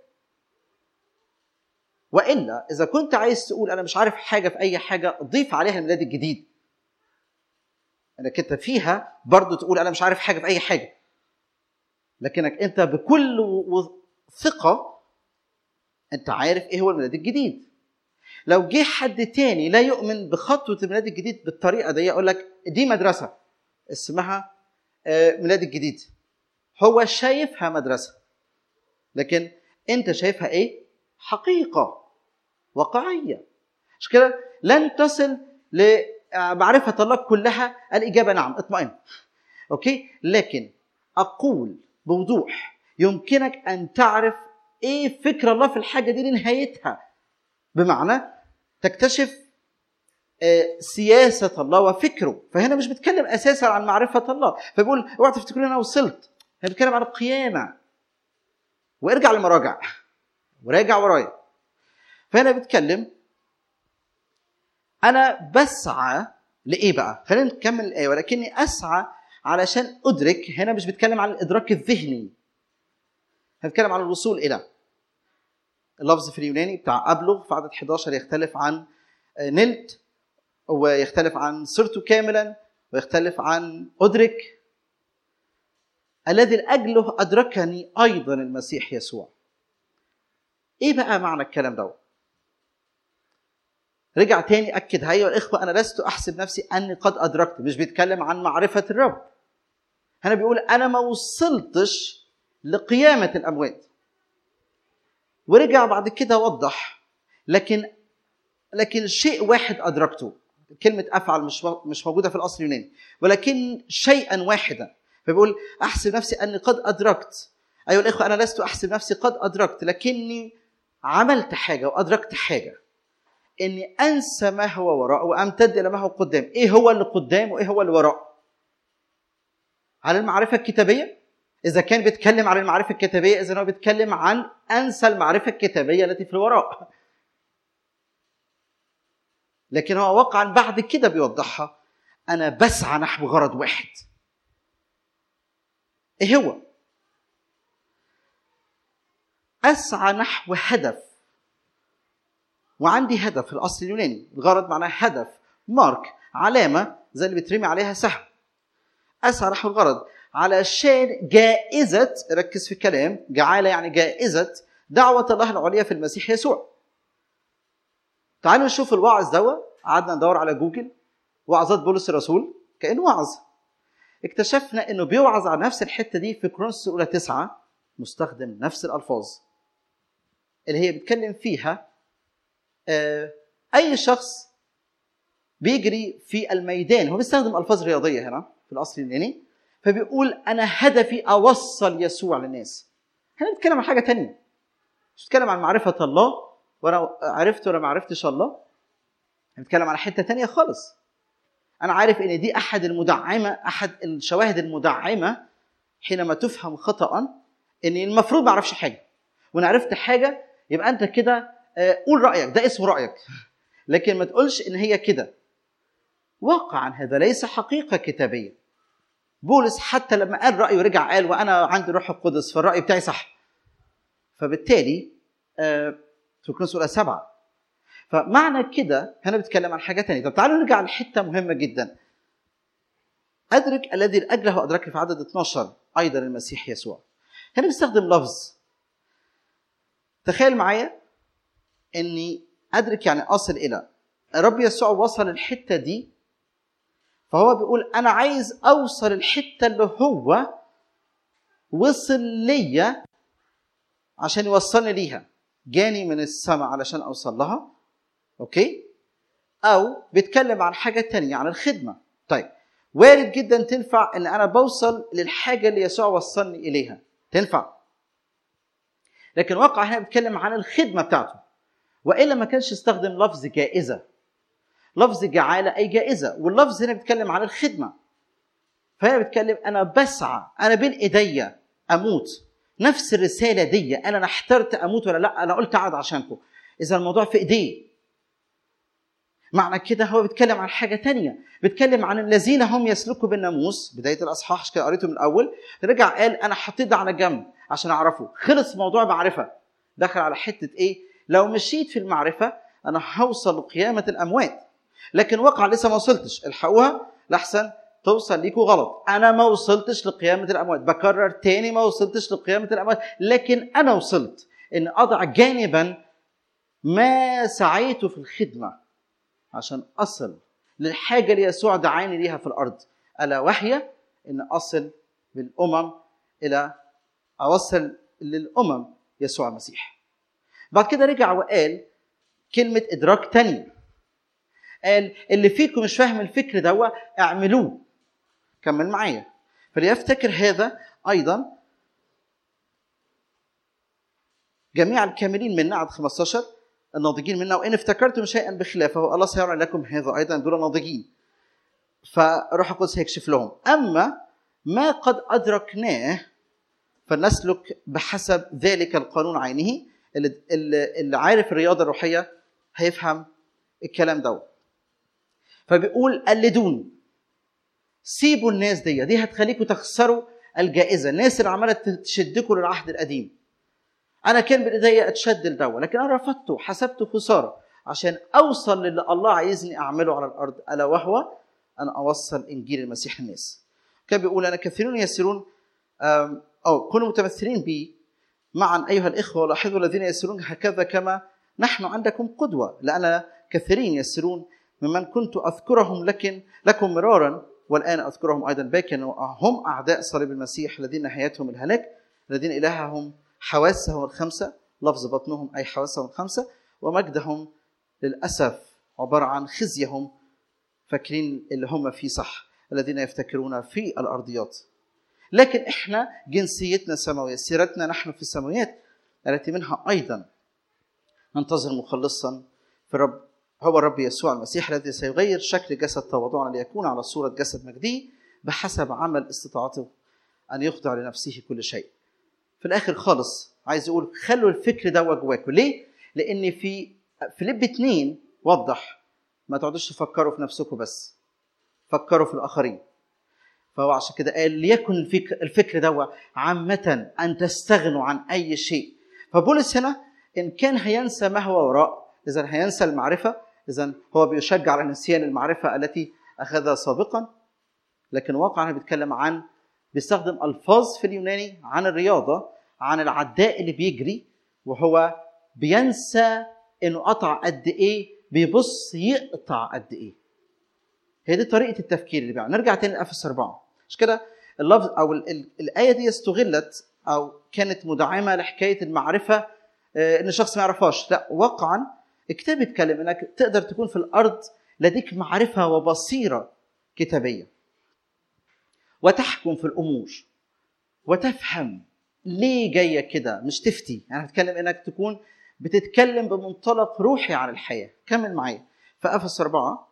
والا اذا كنت عايز تقول انا مش عارف حاجه في اي حاجه ضيف عليها الميلاد الجديد انك انت فيها برضو تقول انا مش عارف حاجه في اي حاجه لكنك انت بكل و- ثقه انت عارف ايه هو الميلاد الجديد لو جه حد تاني لا يؤمن بخطوه الميلاد الجديد بالطريقه دي يقول لك دي مدرسه اسمها آه، ميلاد الجديد هو شايفها مدرسه لكن انت شايفها ايه حقيقه واقعيه مش كده لن تصل لمعرفه الله كلها الاجابه نعم اطمئن اوكي لكن اقول بوضوح يمكنك ان تعرف ايه فكر الله في الحاجه دي لنهايتها بمعنى تكتشف آه، سياسة الله وفكره فهنا مش بتكلم أساسا عن معرفة الله فبيقول اوعى تفتكروا أنا وصلت هنا بتكلم عن القيامة وارجع لمراجع وراجع ورايا فهنا بتكلم أنا بسعى لإيه بقى؟ خلينا نكمل الآية ولكني أسعى علشان أدرك هنا مش بتكلم عن الإدراك الذهني هنتكلم عن الوصول إلى اللفظ في اليوناني بتاع أبلغ في عدد 11 يختلف عن آه، نلت ويختلف عن صرت كاملا ويختلف عن أدرك الذي لأجله أدركني أيضا المسيح يسوع إيه بقى معنى الكلام ده؟ رجع تاني أكد هيا الإخوة أنا لست أحسب نفسي أني قد أدركت مش بيتكلم عن معرفة الرب هنا بيقول أنا ما وصلتش لقيامة الأموات ورجع بعد كده وضح لكن لكن شيء واحد أدركته كلمة أفعل مش مش موجودة في الأصل اليوناني ولكن شيئا واحدا فبيقول أحسب نفسي أني قد أدركت أيها الإخوة أنا لست أحسب نفسي قد أدركت لكني عملت حاجة وأدركت حاجة إني أنسى ما هو وراء وأمتد إلى ما هو قدام إيه هو اللي قدام وإيه هو اللي وراء عن المعرفة الكتابية إذا كان بيتكلم عن المعرفة الكتابية إذا هو بيتكلم عن أنسى المعرفة الكتابية التي في الوراء لكن هو واقعا بعد كده بيوضحها أنا بسعى نحو غرض واحد إيه هو؟ أسعى نحو هدف وعندي هدف في الأصل اليوناني الغرض معناه هدف مارك علامة زي اللي بترمي عليها سهم أسعى نحو الغرض علشان جائزة ركز في الكلام جعالة يعني جائزة دعوة الله العليا في المسيح يسوع تعالوا نشوف الوعظ دوا قعدنا ندور على جوجل وعظات بولس الرسول كأنه وعظ اكتشفنا انه بيوعظ على نفس الحته دي في كرونس الاولى تسعه مستخدم نفس الالفاظ اللي هي بيتكلم فيها آه، اي شخص بيجري في الميدان هو بيستخدم الفاظ رياضيه هنا في الاصل اليوناني فبيقول انا هدفي اوصل يسوع للناس هنا بنتكلم عن حاجه تانية مش بنتكلم عن معرفه الله وانا عرفت ولا ما عرفتش الله بنتكلم على حته تانية خالص انا عارف ان دي احد المدعمه احد الشواهد المدعمه حينما تفهم خطا ان المفروض ما اعرفش حاجه وانا عرفت حاجه يبقى انت كده آه، قول رايك ده اسمه رايك لكن ما تقولش ان هي كده واقعا هذا ليس حقيقه كتابيه بولس حتى لما قال رايه ورجع قال وانا عندي روح القدس فالراي بتاعي صح فبالتالي آه، في كورنثوس الاولى سبعه فمعنى كده هنا بتكلم عن حاجه ثانيه طب تعالوا نرجع لحته مهمه جدا ادرك الذي لاجله ادرك في عدد 12 ايضا المسيح يسوع هنا بيستخدم لفظ تخيل معايا اني ادرك يعني اصل الى الرب يسوع وصل الحته دي فهو بيقول انا عايز اوصل الحته اللي هو وصل ليا عشان يوصلني ليها جاني من السماء علشان اوصل لها اوكي او بيتكلم عن حاجه تانية عن الخدمه طيب وارد جدا تنفع ان انا بوصل للحاجه اللي يسوع وصلني اليها تنفع لكن واقع هنا بيتكلم عن الخدمه بتاعته والا ما كانش استخدم لفظ جائزه لفظ جعاله اي جائزه واللفظ هنا بيتكلم عن الخدمه فهنا بيتكلم انا بسعى انا بين ايديا اموت نفس الرساله دي انا انا احترت اموت ولا لا انا قلت اقعد عشانكم اذا الموضوع في ايديه معنى كده هو بيتكلم عن حاجه تانية بيتكلم عن الذين هم يسلكوا بالناموس بدايه الاصحاح عشان كده قريته من الاول رجع قال انا حطيت ده على جنب عشان اعرفه خلص موضوع معرفه دخل على حته ايه لو مشيت في المعرفه انا هوصل لقيامه الاموات لكن واقع لسه ما وصلتش الحقوها لحسن توصل ليكوا غلط انا ما وصلتش لقيامه الاموات بكرر تاني ما وصلتش لقيامه الاموات لكن انا وصلت ان اضع جانبا ما سعيت في الخدمه عشان اصل للحاجه اللي يسوع دعاني ليها في الارض الا وهي ان اصل بالامم الى اوصل للامم يسوع المسيح بعد كده رجع وقال كلمه ادراك تانية قال اللي فيكم مش فاهم الفكر دوا اعملوه كمل معايا فليفتكر هذا ايضا جميع الكاملين منا عدد 15 الناضجين منا وان افتكرتم شيئا بخلافه الله سيرى لكم هذا ايضا دول ناضجين فروح القدس هيكشف لهم اما ما قد ادركناه فلنسلك بحسب ذلك القانون عينه اللي, اللي عارف الرياضه الروحيه هيفهم الكلام ده فبيقول قلدون سيبوا الناس دي دي هتخليكم تخسروا الجائزه الناس اللي عماله تشدكم للعهد القديم انا كان بايديا اتشد لدوا لكن انا رفضته حسبته خساره عشان اوصل للي الله عايزني اعمله على الارض الا وهو ان اوصل انجيل المسيح للناس كان بيقول انا كثيرون يسيرون او كونوا متمثلين بي معا ايها الاخوه لاحظوا الذين يسيرون هكذا كما نحن عندكم قدوه لان كثيرين يسيرون ممن كنت اذكرهم لكن لكم مرارا والان اذكرهم ايضا باكا هم اعداء صليب المسيح الذين نهايتهم الهلاك الذين الههم حواسهم الخمسه لفظ بطنهم اي حواسهم الخمسه ومجدهم للاسف عباره عن خزيهم فاكرين اللي هم فيه صح الذين يفتكرون في الارضيات لكن احنا جنسيتنا سماويه سيرتنا نحن في السماويات التي منها ايضا ننتظر مخلصا في الرب هو الرب يسوع المسيح الذي سيغير شكل جسد تواضعنا ليكون على صورة جسد مجدي بحسب عمل استطاعته أن يخضع لنفسه كل شيء. في الآخر خالص عايز يقول خلوا الفكر ده جواكم، ليه؟ لأن في فيليب اتنين وضح ما تقعدوش تفكروا في نفسكم بس. فكروا في الآخرين. فهو عشان كده قال ليكن الفكر, الفكر ده عامة أن تستغنوا عن أي شيء. فبولس هنا إن كان هينسى ما هو وراء إذا هينسى المعرفة إذا هو بيشجع على نسيان المعرفة التي أخذها سابقا لكن واقعا بيتكلم عن بيستخدم ألفاظ في اليوناني عن الرياضة عن العداء اللي بيجري وهو بينسى إنه قطع قد إيه بيبص يقطع قد إيه هي دي طريقة التفكير اللي بيعمل نرجع تاني لأفس أربعة مش كده اللفظ أو ال ال الآية دي استغلت أو كانت مدعمة لحكاية المعرفة إن الشخص ما يعرفهاش لا واقعا الكتاب بيتكلم انك تقدر تكون في الارض لديك معرفه وبصيره كتابيه وتحكم في الامور وتفهم ليه جايه كده مش تفتي يعني بتكلم انك تكون بتتكلم بمنطلق روحي عن الحياه كمل معايا فافس أربعة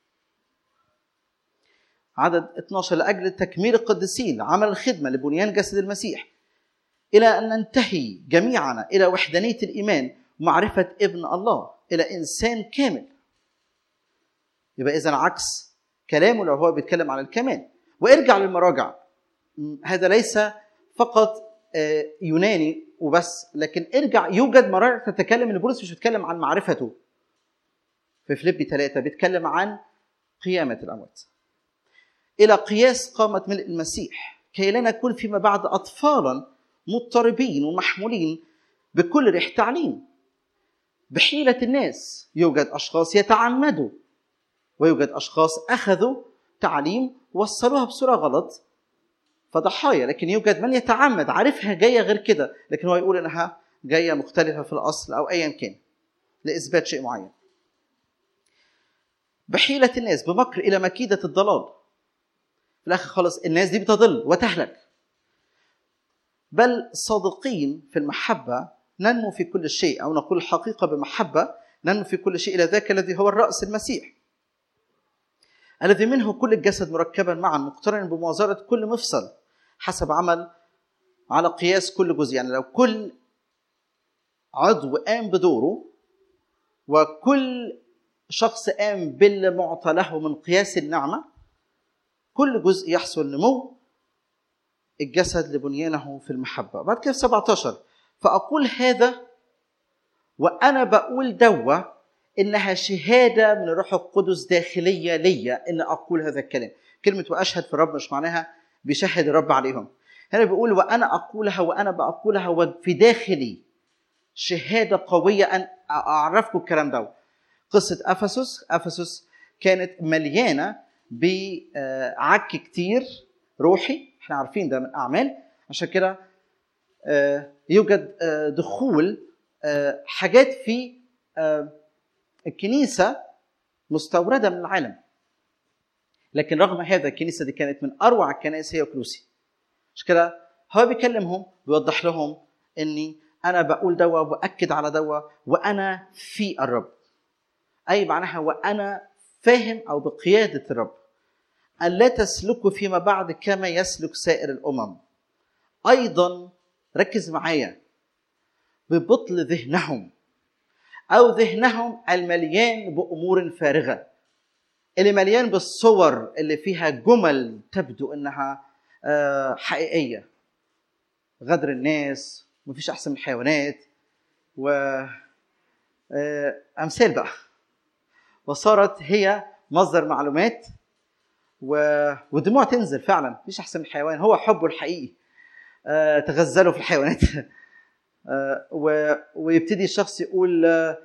عدد 12 لاجل تكميل القديسين عمل الخدمه لبنيان جسد المسيح الى ان ننتهي جميعنا الى وحدانيه الايمان ومعرفه ابن الله الى انسان كامل يبقى اذا عكس كلامه لو هو بيتكلم عن الكمال وارجع للمراجع هذا ليس فقط يوناني وبس لكن ارجع يوجد مراجع تتكلم ان بولس مش بيتكلم عن معرفته في فيليبي ثلاثة بيتكلم عن قيامة الأموات إلى قياس قامة ملء المسيح كي لا نكون فيما بعد أطفالا مضطربين ومحمولين بكل ريح تعليم بحيلة الناس يوجد أشخاص يتعمدوا ويوجد أشخاص أخذوا تعليم وصلوها بصورة غلط فضحايا لكن يوجد من يتعمد عارفها جاية غير كده لكن هو يقول إنها جاية مختلفة في الأصل أو أيا كان لإثبات شيء معين بحيلة الناس بمكر إلى مكيدة الضلال في الآخر خالص الناس دي بتضل وتهلك بل صادقين في المحبة ننمو في كل شيء او نقول الحقيقه بمحبه ننمو في كل شيء الى ذاك الذي هو الراس المسيح الذي منه كل الجسد مركبا معا مقترنا بمؤازره كل مفصل حسب عمل على قياس كل جزء يعني لو كل عضو قام بدوره وكل شخص قام باللي معطى له من قياس النعمه كل جزء يحصل نمو الجسد لبنيانه في المحبه بعد كده في 17 فاقول هذا وانا بقول دوا انها شهاده من الروح القدس داخليه ليا ان اقول هذا الكلام كلمه واشهد في الرب مش معناها بيشهد الرب عليهم هنا بيقول وانا اقولها وانا بقولها وفي داخلي شهاده قويه ان اعرفكم الكلام ده قصه افسس افسس كانت مليانه بعك كتير روحي احنا عارفين ده من اعمال عشان كده آه، يوجد آه، دخول آه، حاجات في الكنيسه مستورده من العالم لكن رغم هذا الكنيسه دي كانت من اروع الكنائس هي كلوسي مش كده هو بيكلمهم بيوضح لهم اني انا بقول دوا واكد على دوا وانا في الرب اي معناها وانا فاهم او بقياده الرب ان لا تسلكوا فيما بعد كما يسلك سائر الامم ايضا ركز معايا ببطل ذهنهم او ذهنهم المليان بامور فارغه اللي مليان بالصور اللي فيها جمل تبدو انها آه، حقيقيه غدر الناس مفيش احسن من الحيوانات و آه، امثال بقى وصارت هي مصدر معلومات و... والدموع تنزل فعلا مفيش احسن من الحيوان هو حبه الحقيقي آه، تغزلوا في الحيوانات و... ويبتدي الشخص يقول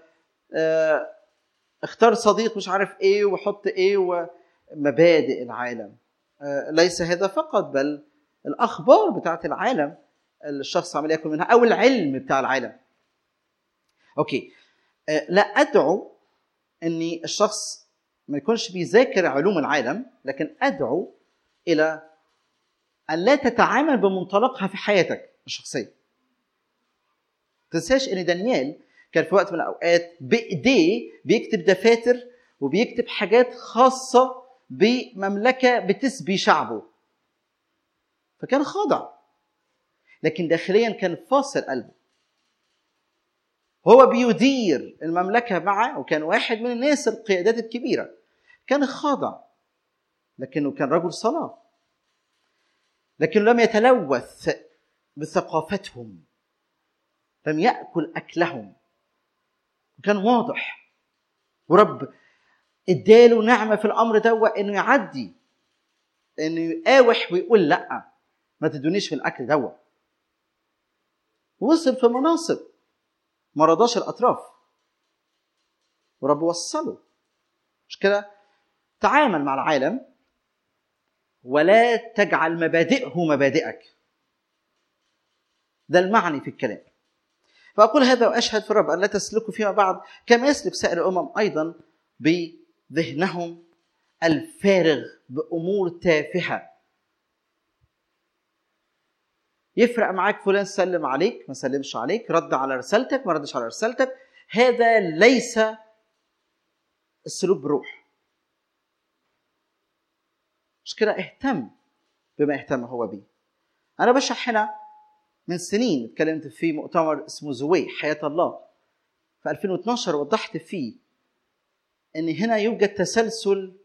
اختار صديق مش عارف ايه وحط ايه ومبادئ العالم ليس هذا فقط بل الاخبار بتاعت العالم الشخص عمال ياكل منها او العلم بتاع العالم اوكي لا ادعو اني الشخص ما يكونش بيذاكر علوم العالم لكن ادعو الى ان لا تتعامل بمنطلقها في حياتك الشخصيه تنساش ان دانيال كان في وقت من الاوقات بايديه بيكتب دفاتر وبيكتب حاجات خاصه بمملكه بتسبي شعبه فكان خاضع لكن داخليا كان فاصل قلبه هو بيدير المملكة معه وكان واحد من الناس القيادات الكبيرة كان خاضع لكنه كان رجل صلاة لكنه لم يتلوث بثقافتهم لم يأكل أكلهم وكان واضح ورب اداله نعمة في الأمر ده إنه يعدي إنه يقاوح ويقول لأ ما تدونيش في الأكل دوا وصل في مناصب ما رضاش الأطراف ورب وصله مش كده تعامل مع العالم ولا تجعل مبادئه مبادئك ده المعني في الكلام فأقول هذا وأشهد في الرب أن لا تسلكوا فيما بعد كما يسلك سائر الأمم أيضا بذهنهم الفارغ بأمور تافهة يفرق معاك فلان سلم عليك ما سلمش عليك رد على رسالتك ما ردش على رسالتك هذا ليس السلوك بروح مش كده اهتم بما اهتم هو بيه انا بشرح هنا من سنين اتكلمت في مؤتمر اسمه زوي حياة الله في 2012 وضحت فيه ان هنا يوجد تسلسل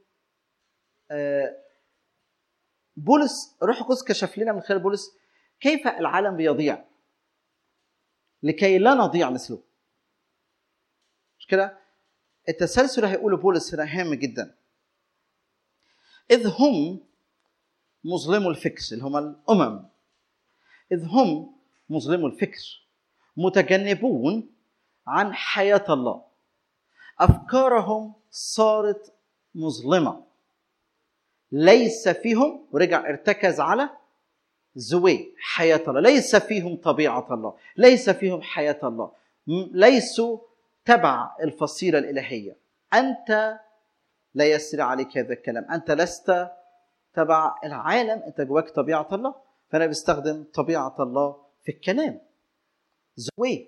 بولس روح القدس كشف لنا من خلال بولس كيف العالم بيضيع لكي لا نضيع مثله مش كده التسلسل هيقوله بولس هنا هام جدا إذ هم مظلموا الفكر اللي هم الأمم إذ هم مظلموا الفكر متجنبون عن حياة الله أفكارهم صارت مظلمة ليس فيهم ورجع ارتكز على زوي حياة الله ليس فيهم طبيعة الله ليس فيهم حياة الله ليسوا تبع الفصيلة الإلهية أنت لا يسري عليك هذا الكلام أنت لست تبع العالم أنت جواك طبيعة الله فأنا بستخدم طبيعة الله في الكلام زوي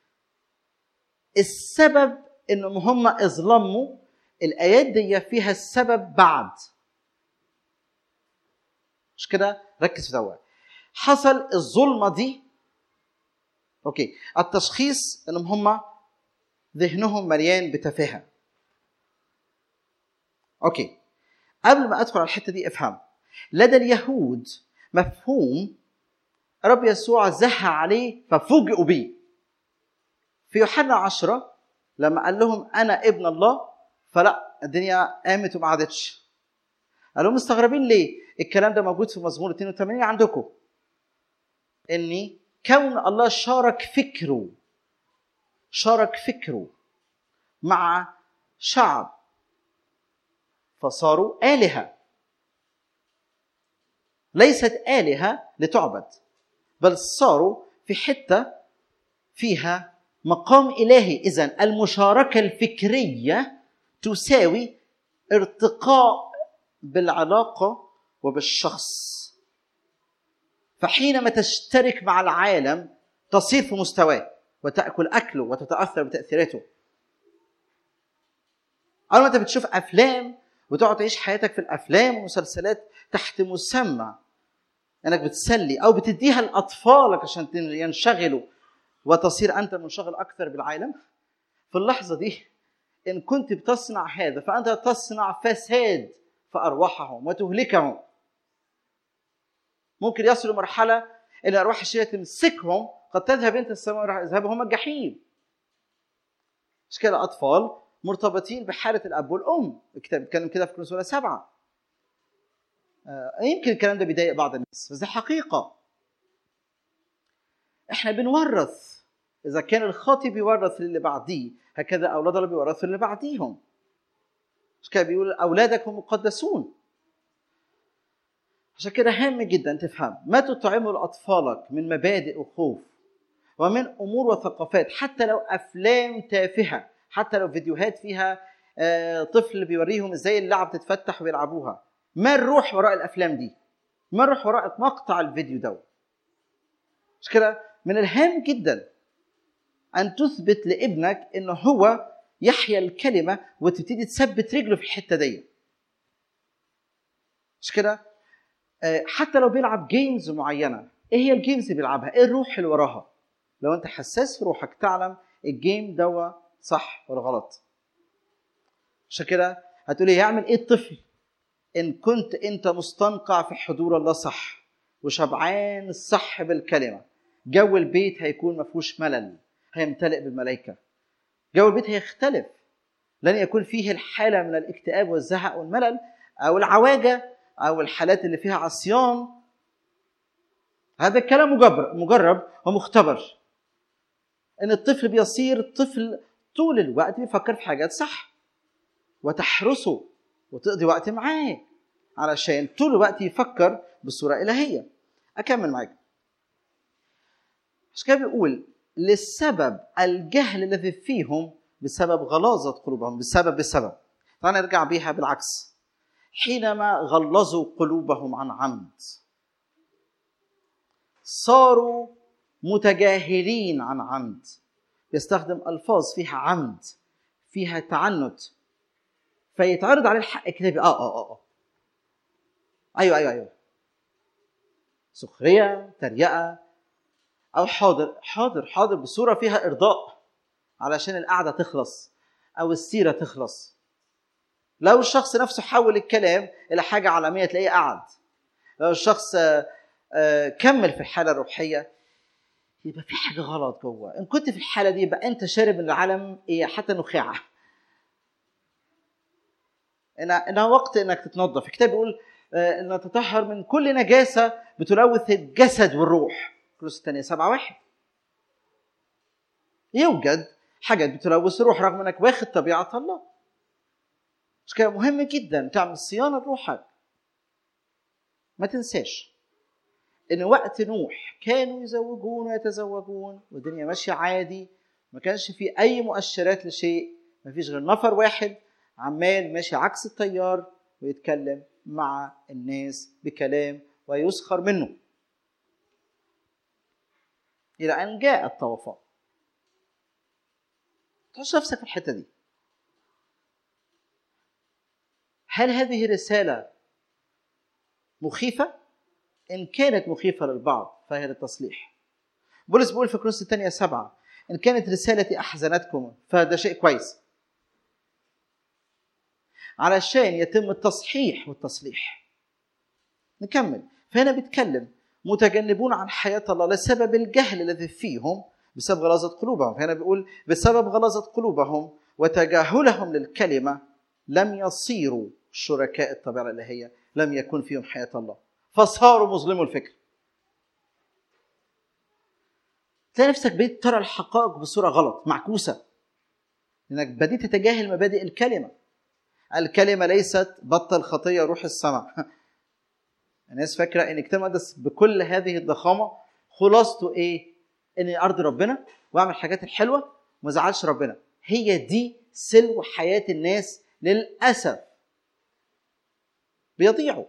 السبب انهم هم اظلموا الايات دي فيها السبب بعد مش كده ركز في دوت حصل الظلمه دي اوكي التشخيص انهم هم ذهنهم مليان بتفاهه اوكي قبل ما ادخل على الحته دي افهم لدى اليهود مفهوم رب يسوع زهى عليه ففوجئوا بيه في يوحنا عشرة لما قال لهم انا ابن الله فلا الدنيا قامت وما عادتش قال لهم مستغربين ليه الكلام ده موجود في مزمور 82 عندكم اني كون الله شارك فكره شارك فكره مع شعب فصاروا آلهة ليست آلهة لتعبد بل صاروا في حتة فيها مقام إلهي إذا المشاركة الفكرية تساوي ارتقاء بالعلاقة وبالشخص فحينما تشترك مع العالم تصير في مستواه وتأكل أكله وتتأثر بتأثيراته أول ما أنت بتشوف أفلام وتقعد تعيش حياتك في الأفلام والمسلسلات تحت مسمى انك بتسلي او بتديها لاطفالك عشان ينشغلوا وتصير انت منشغل اكثر بالعالم في اللحظه دي ان كنت بتصنع هذا فانت تصنع فساد في ارواحهم وتهلكهم ممكن يصلوا مرحله ان الارواح الشريره تمسكهم قد تذهب انت السماء وراح يذهبوا هم الجحيم مش كده اطفال مرتبطين بحاله الاب والام الكتاب بيتكلم كده في كورنثوس سبعه يمكن الكلام ده بيضايق بعض الناس بس ده حقيقه احنا بنورث اذا كان الخاطي بيورث للي بعديه هكذا اولاد الله بيورثوا للي بعديهم مش كده بيقول اولادكم مقدسون عشان كده هام جدا تفهم ما تطعمه لاطفالك من مبادئ وخوف ومن امور وثقافات حتى لو افلام تافهه حتى لو فيديوهات فيها طفل بيوريهم ازاي اللعب تتفتح ويلعبوها ما الروح وراء الافلام دي ما الروح وراء مقطع الفيديو ده مش كده من الهام جدا ان تثبت لابنك انه هو يحيا الكلمه وتبتدي تثبت رجله في الحته دي مش كده حتى لو بيلعب جيمز معينه ايه هي الجيمز اللي بيلعبها ايه الروح اللي وراها لو انت حساس في روحك تعلم الجيم دوا صح ولا غلط عشان كده هتقولي يعمل ايه الطفل ان كنت انت مستنقع في حضور الله صح وشبعان الصح بالكلمه جو البيت هيكون ما فيهوش ملل هيمتلئ بالملائكه جو البيت هيختلف لن يكون فيه الحاله من الاكتئاب والزهق والملل او العواجه او الحالات اللي فيها عصيان هذا الكلام مجرب مجرب ومختبر ان الطفل بيصير طفل طول الوقت بيفكر في حاجات صح وتحرسه وتقضي وقت معاه علشان طول الوقت يفكر بصورة إلهية أكمل معاك عشان كده بيقول للسبب الجهل الذي فيهم بسبب غلاظة قلوبهم بسبب بسبب تعال نرجع بيها بالعكس حينما غلظوا قلوبهم عن عمد صاروا متجاهلين عن عمد يستخدم ألفاظ فيها عمد فيها تعنت فيتعرض عليه الحق كتابي اه اه اه اه ايوه ايوه ايوه سخريه تريقه او حاضر حاضر حاضر بصوره فيها ارضاء علشان القعده تخلص او السيره تخلص لو الشخص نفسه حول الكلام الى حاجه عالميه تلاقيه قعد لو الشخص كمل في الحاله الروحيه يبقى في حاجه غلط جوه ان كنت في الحاله دي يبقى انت شارب من العالم ايه حتى نخاعه إنها, إنها وقت إنك تتنظف الكتاب بيقول إن تطهر من كل نجاسة بتلوث الجسد والروح كروس الثانية سبعة واحد يوجد حاجات بتلوث الروح رغم إنك واخد طبيعة الله مش كده مهم جدا تعمل صيانة لروحك ما تنساش إن وقت نوح كانوا يزوجون ويتزوجون والدنيا ماشية عادي ما كانش في أي مؤشرات لشيء ما فيش غير نفر واحد عمال ماشي عكس التيار ويتكلم مع الناس بكلام ويسخر منه إلى أن جاء الطوفان تحط نفسك في الحتة دي هل هذه رسالة مخيفة؟ إن كانت مخيفة للبعض فهي للتصليح بولس بيقول في كروس الثانية سبعة إن كانت رسالتي أحزنتكم فهذا شيء كويس علشان يتم التصحيح والتصليح نكمل فهنا بيتكلم متجنبون عن حياة الله لسبب الجهل الذي فيهم بسبب غلاظة قلوبهم فهنا بيقول بسبب غلاظة قلوبهم وتجاهلهم للكلمة لم يصيروا شركاء الطبيعة الإلهية لم يكن فيهم حياة الله فصاروا مظلموا الفكر تلاقي نفسك بديت ترى الحقائق بصورة غلط معكوسة لأنك بديت تتجاهل مبادئ الكلمة الكلمة ليست بطل خطية روح السماء الناس فاكرة إن الكتاب المقدس بكل هذه الضخامة خلاصته إيه؟ إني أرضي ربنا وأعمل الحاجات الحلوة وما زعلش ربنا هي دي سلو حياة الناس للأسف بيضيعوا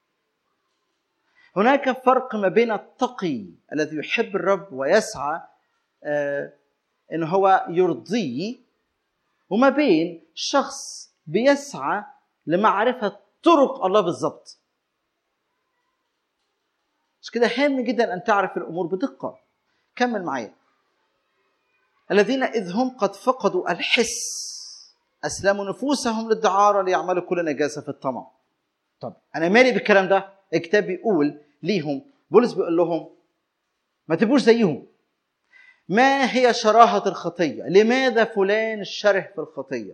هناك فرق ما بين التقي الذي يحب الرب ويسعى آه ان هو يرضيه وما بين شخص بيسعى لمعرفه طرق الله بالظبط مش كده هام جدا ان تعرف الامور بدقه كمل معايا الذين اذ هم قد فقدوا الحس اسلموا نفوسهم للدعاره ليعملوا كل نجاسه في الطمع طب انا مالي بالكلام ده الكتاب بيقول ليهم بولس بيقول لهم ما تبقوش زيهم ما هي شراهة الخطية لماذا فلان شره في الخطية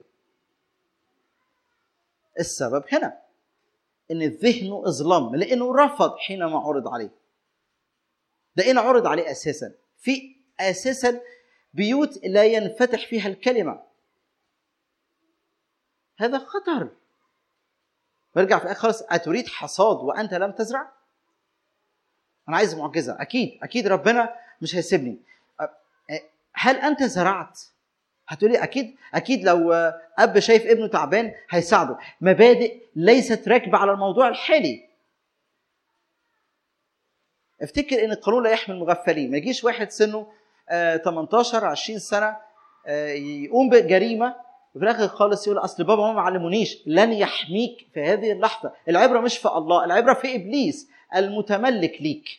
السبب هنا ان ذهنه اظلم لانه رفض حينما عرض عليه ده ايه عرض عليه اساسا في اساسا بيوت لا ينفتح فيها الكلمه هذا خطر برجع في الاخر خالص اتريد حصاد وانت لم تزرع انا عايز معجزه اكيد اكيد ربنا مش هيسيبني هل انت زرعت هتقولي اكيد اكيد لو اب شايف ابنه تعبان هيساعده مبادئ ليست راكبه على الموضوع الحالي افتكر ان القانون لا يحمي المغفلين ما يجيش واحد سنه 18 20 سنه يقوم بجريمه وفي الاخر خالص يقول اصل بابا وماما ما علمونيش لن يحميك في هذه اللحظه العبره مش في الله العبره في ابليس المتملك ليك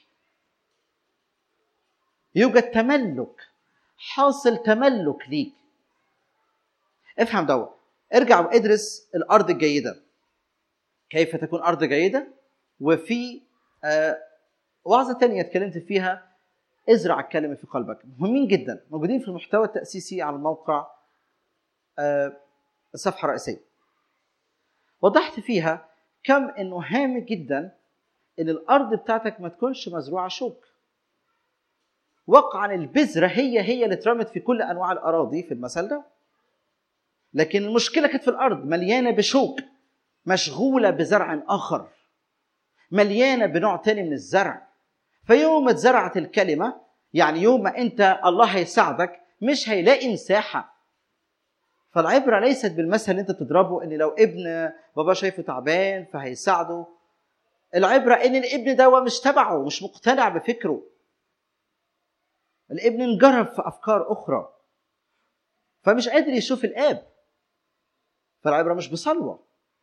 يوجد تملك حاصل تملك ليك افهم دوت ارجع وادرس الارض الجيده كيف تكون ارض جيده وفي آه وعظه تانية اتكلمت فيها ازرع الكلمه في قلبك مهمين جدا موجودين في المحتوى التاسيسي على الموقع آه الصفحه الرئيسيه وضحت فيها كم انه هام جدا ان الارض بتاعتك ما تكونش مزروعه شوك وقعا البذره هي هي اللي اترمت في كل انواع الاراضي في المثل ده لكن المشكله كانت في الارض مليانه بشوك مشغوله بزرع اخر مليانه بنوع تاني من الزرع فيوم ما اتزرعت الكلمه يعني يوم ما انت الله هيساعدك مش هيلاقي مساحه فالعبره ليست بالمثل اللي انت تضربه ان لو ابن بابا شايفه تعبان فهيساعده العبره ان الابن ده مش تبعه مش مقتنع بفكره الابن انجرب في افكار اخرى فمش قادر يشوف الاب فالعبره مش بصلوه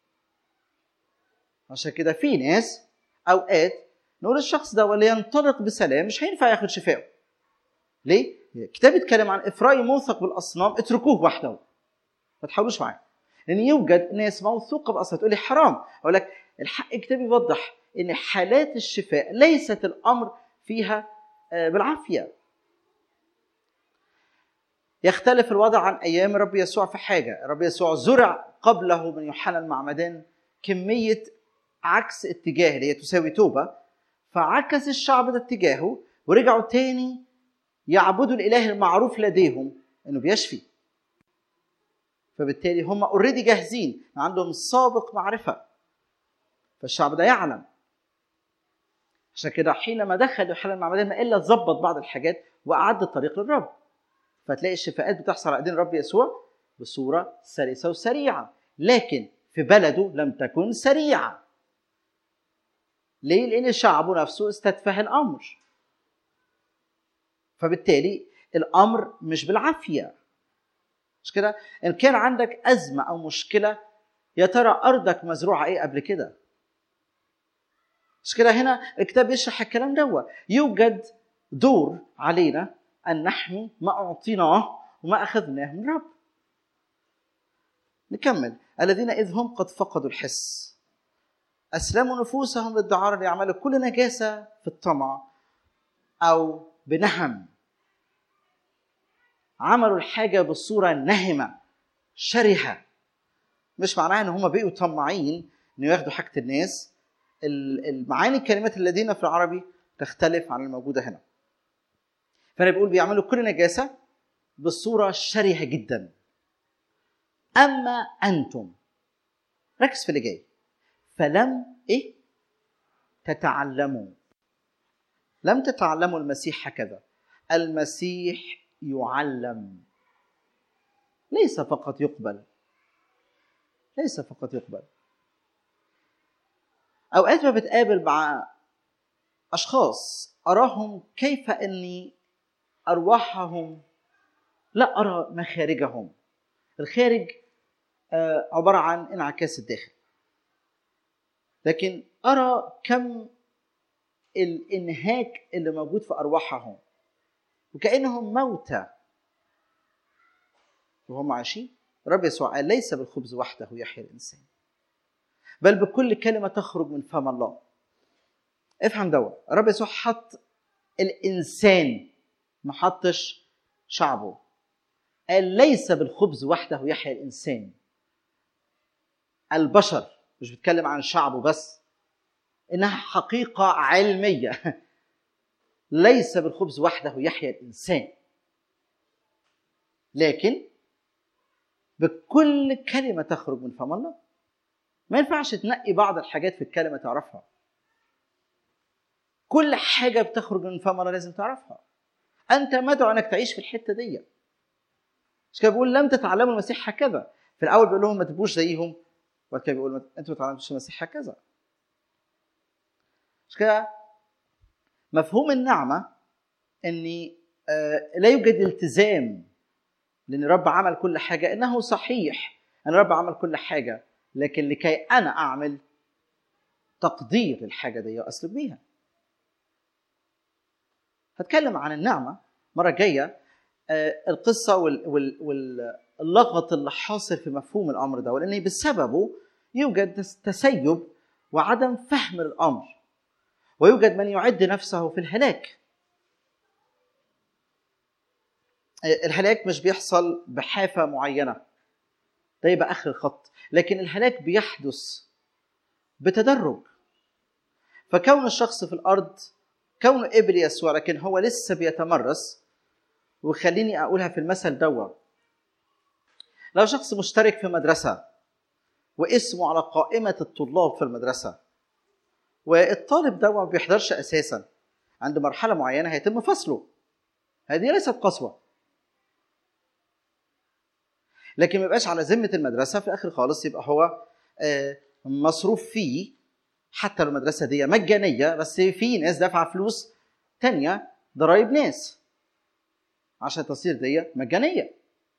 عشان كده في ناس اوقات نقول الشخص ده ولا ينطلق بسلام مش هينفع ياخد شفائه ليه؟ الكتاب بيتكلم عن افرايم موثق بالاصنام اتركوه وحده ما تحاولوش معاه لان يوجد ناس موثوقه باصلا تقول لي حرام اقول لك الحق الكتاب يوضح ان حالات الشفاء ليست الامر فيها بالعافيه يختلف الوضع عن ايام الرب يسوع في حاجه الرب يسوع زرع قبله من يوحنا المعمدان كميه عكس اتجاه اللي هي تساوي توبه فعكس الشعب ده اتجاهه ورجعوا تاني يعبدوا الاله المعروف لديهم انه بيشفي فبالتالي هم اوريدي جاهزين عندهم سابق معرفه فالشعب ده يعلم عشان كده حينما دخل يوحنا المعمدان ما الا ظبط بعض الحاجات واعد الطريق للرب فتلاقي الشفاءات بتحصل على ايدين الرب يسوع بصوره سلسه وسريعه لكن في بلده لم تكن سريعه ليه؟ لأن شعبه نفسه استتفه الأمر فبالتالي الأمر مش بالعافية مش كده؟ إن كان عندك أزمة أو مشكلة يا ترى أرضك مزروعة إيه قبل كده؟ مش كده هنا الكتاب يشرح الكلام دوا يوجد دور علينا ان نحمي ما اعطيناه وما اخذناه من الرب نكمل الذين اذ هم قد فقدوا الحس اسلموا نفوسهم للدعاره ليعملوا كل نجاسه في الطمع او بنهم عملوا الحاجه بصوره نهمه شرهه مش معناها ان هم بقوا طماعين انه ياخدوا حاجه الناس المعاني الكلمات الذين في العربي تختلف عن الموجوده هنا فانا بيقول بيعملوا كل نجاسه بصوره شرهه جدا اما انتم ركز في اللي جاي فلم ايه تتعلموا لم تتعلموا المسيح هكذا المسيح يعلم ليس فقط يقبل ليس فقط يقبل اوقات ما بتقابل مع اشخاص اراهم كيف اني ارواحهم لا ارى مخارجهم الخارج عباره عن انعكاس الداخل لكن ارى كم الانهاك اللي موجود في ارواحهم وكانهم موتى وهم عايشين الرب يسوع قال ليس بالخبز وحده يحيى الانسان بل بكل كلمه تخرج من فم الله افهم دوا الرب يسوع حط الانسان ما حطش شعبه قال ليس بالخبز وحده يحيى الانسان البشر مش بيتكلم عن شعبه بس انها حقيقه علميه ليس بالخبز وحده يحيى الانسان لكن بكل كلمه تخرج من فم الله ما ينفعش تنقي بعض الحاجات في الكلمه تعرفها كل حاجه بتخرج من فم الله لازم تعرفها انت مدعو انك تعيش في الحته دي مش كده بيقول لم تتعلموا المسيح هكذا في الاول بيقول لهم ما تبقوش زيهم وبعد كده بيقول انتوا ما تعلمتوش المسيح هكذا مش كده مفهوم النعمه اني آه لا يوجد التزام لان الرب عمل كل حاجه انه صحيح ان الرب عمل كل حاجه لكن لكي انا اعمل تقدير للحاجه دي واسلك بيها هتكلم عن النعمه مره جايه آه القصه وال وال واللغط اللي حاصل في مفهوم الامر ده لان بسببه يوجد تسيب وعدم فهم الامر ويوجد من يعد نفسه في الهلاك الهلاك مش بيحصل بحافة معينة ده يبقى آخر الخط لكن الهلاك بيحدث بتدرج فكون الشخص في الأرض كونه قبل يسوع لكن هو لسه بيتمرس وخليني أقولها في المثل دوا لو شخص مشترك في مدرسة واسمه على قائمة الطلاب في المدرسة والطالب ده ما بيحضرش اساسا عند مرحله معينه هيتم فصله هذه ليست قسوه لكن ما يبقاش على ذمه المدرسه في الاخر خالص يبقى هو مصروف فيه حتى لو المدرسه دي مجانيه بس في ناس دافعه فلوس تانية ضرايب ناس عشان تصير دي مجانيه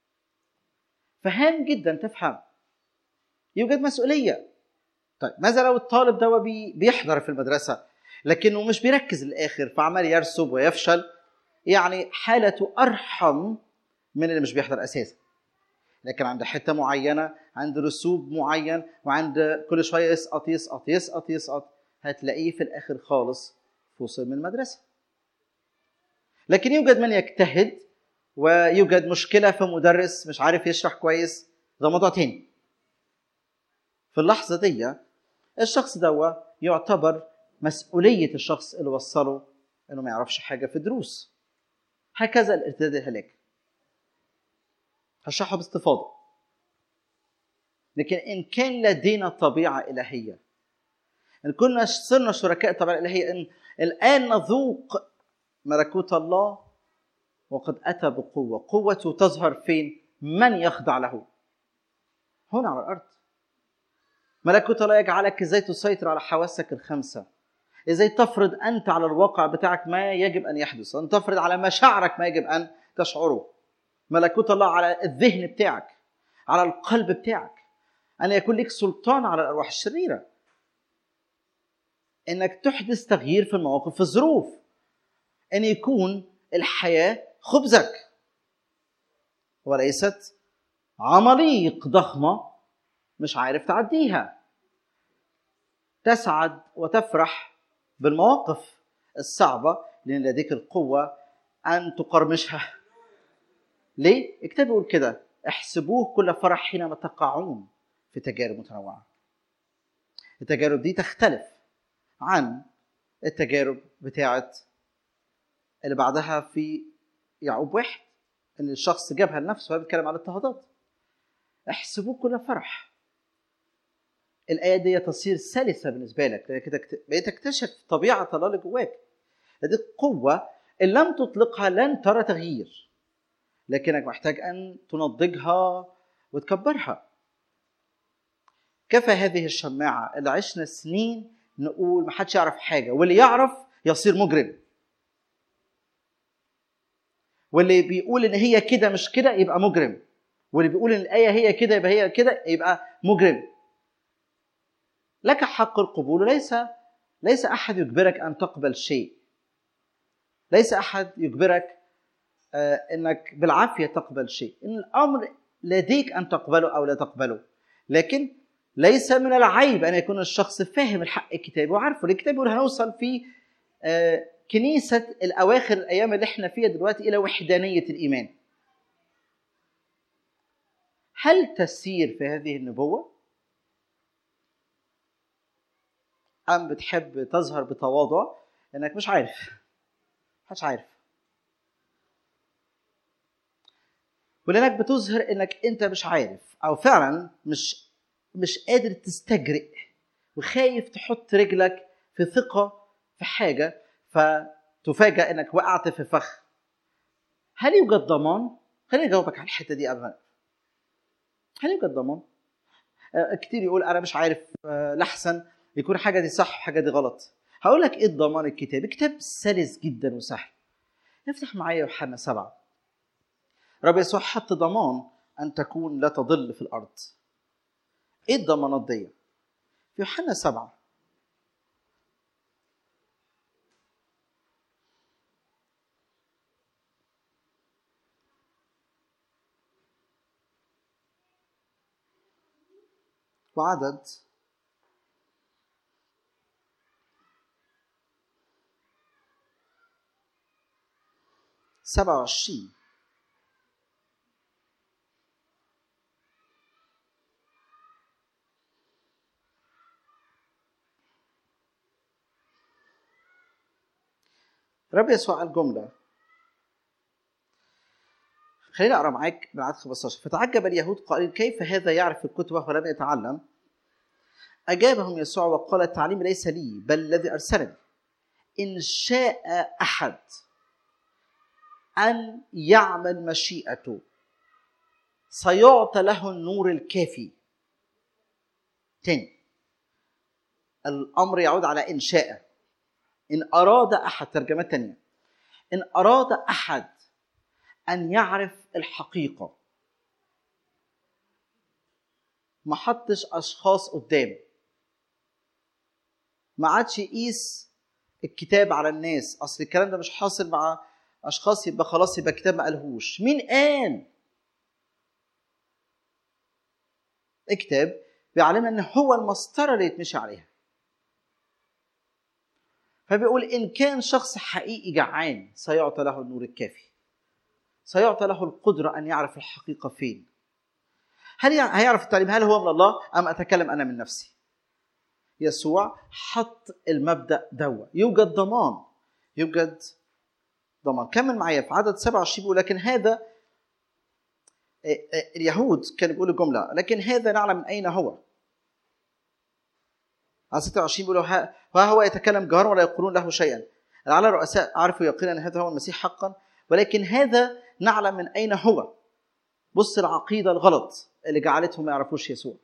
فهام جدا تفهم يوجد مسؤوليه طيب ماذا لو الطالب ده بي بيحضر في المدرسة لكنه مش بيركز للآخر فعمال يرسب ويفشل يعني حالته أرحم من اللي مش بيحضر أساسا لكن عند حتة معينة عند رسوب معين وعند كل شوية يسقط يسقط يسقط يسقط هتلاقيه في الآخر خالص فصل من المدرسة لكن يوجد من يجتهد ويوجد مشكلة في مدرس مش عارف يشرح كويس ده موضوع تاني في اللحظة دي الشخص دوا يعتبر مسؤولية الشخص اللي وصله انه ما يعرفش حاجة في دروس هكذا الارتداد الهلاك هشرحه باستفاضة لكن إن كان لدينا طبيعة إلهية إن كنا صرنا شركاء الطبيعة الإلهية إن الآن نذوق ملكوت الله وقد أتى بقوة قوته تظهر فين من يخضع له هنا على الأرض ملكوت الله يجعلك ازاي تسيطر على حواسك الخمسه ازاي تفرض انت على الواقع بتاعك ما يجب ان يحدث ان تفرض على مشاعرك ما يجب ان تشعره ملكوت الله على الذهن بتاعك على القلب بتاعك ان يكون لك سلطان على الارواح الشريره انك تحدث تغيير في المواقف في الظروف ان يكون الحياه خبزك وليست عماليق ضخمه مش عارف تعديها تسعد وتفرح بالمواقف الصعبه لان لديك القوه ان تقرمشها ليه الكتاب بيقول كده احسبوه كل فرح حينما تقعون في تجارب متنوعه التجارب دي تختلف عن التجارب بتاعت اللي بعدها في يعقوب واحد ان الشخص جابها لنفسه وهو بيتكلم عن الاضطهادات احسبوه كل فرح الآية دي تصير سلسة بالنسبة لك لأنك بقيت تكتشف طبيعة الله اللي جواك هذه قوة إن لم تطلقها لن ترى تغيير لكنك محتاج أن تنضجها وتكبرها كفى هذه الشماعة اللي عشنا سنين نقول محدش يعرف حاجة واللي يعرف يصير مجرم واللي بيقول ان هي كده مش كده يبقى مجرم واللي بيقول ان الايه هي كده يبقى هي كده يبقى مجرم لك حق القبول وليس ليس احد يجبرك ان تقبل شيء ليس احد يجبرك آه انك بالعافيه تقبل شيء ان الامر لديك ان تقبله او لا تقبله لكن ليس من العيب ان يكون الشخص فاهم الحق الكتابي وعارفه الكتاب يقول هنوصل في آه كنيسه الاواخر الايام اللي احنا فيها دلوقتي الى وحدانيه الايمان هل تسير في هذه النبوه ام بتحب تظهر بتواضع انك مش عارف مش عارف ولانك بتظهر انك انت مش عارف او فعلا مش مش قادر تستجرئ وخايف تحط رجلك في ثقه في حاجه فتفاجأ انك وقعت في فخ هل يوجد ضمان؟ خليني اجاوبك على الحته دي قبل هل يوجد ضمان؟ آه كتير يقول انا مش عارف آه لحسن يكون حاجه دي صح وحاجه دي غلط هقول لك ايه الضمان الكتابي كتاب سلس جدا وسهل افتح معايا يوحنا سبعة رب يسوع حط ضمان ان تكون لا تضل في الارض ايه الضمانات دي في يوحنا سبعة وعدد سبعة وعشرين رب يسوع قال جملة خليني اقرا معاك من عدد 15 فتعجب اليهود قائلين كيف هذا يعرف الكتب ولم يتعلم اجابهم يسوع وقال التعليم ليس لي بل الذي ارسلني ان شاء احد ان يعمل مشيئته سيعطى له النور الكافي تاني الامر يعود على ان شاء ان اراد احد ترجمه تانية ان اراد احد ان يعرف الحقيقه ما حطش اشخاص قدام ما عادش يقيس الكتاب على الناس اصل الكلام ده مش حاصل مع اشخاص يبقى خلاص يبقى الكتاب ما قالهوش مين قال الكتاب بيعلمنا ان هو المسطره اللي يتمشي عليها فبيقول ان كان شخص حقيقي جعان سيعطى له النور الكافي سيعطى له القدره ان يعرف الحقيقه فين هل هيعرف التعليم هل هو من الله ام اتكلم انا من نفسي يسوع حط المبدا دوا يوجد ضمان يوجد ضمان كمل معايا في عدد 27 بيقول لكن هذا اليهود كانوا بيقولوا الجمله لكن هذا نعلم من اين هو على 26 بيقولوا ها هو يتكلم جهرا ولا يقولون له شيئا لعل الرؤساء عرفوا يقينا ان هذا هو المسيح حقا ولكن هذا نعلم من اين هو بص العقيده الغلط اللي جعلتهم ما يعرفوش يسوع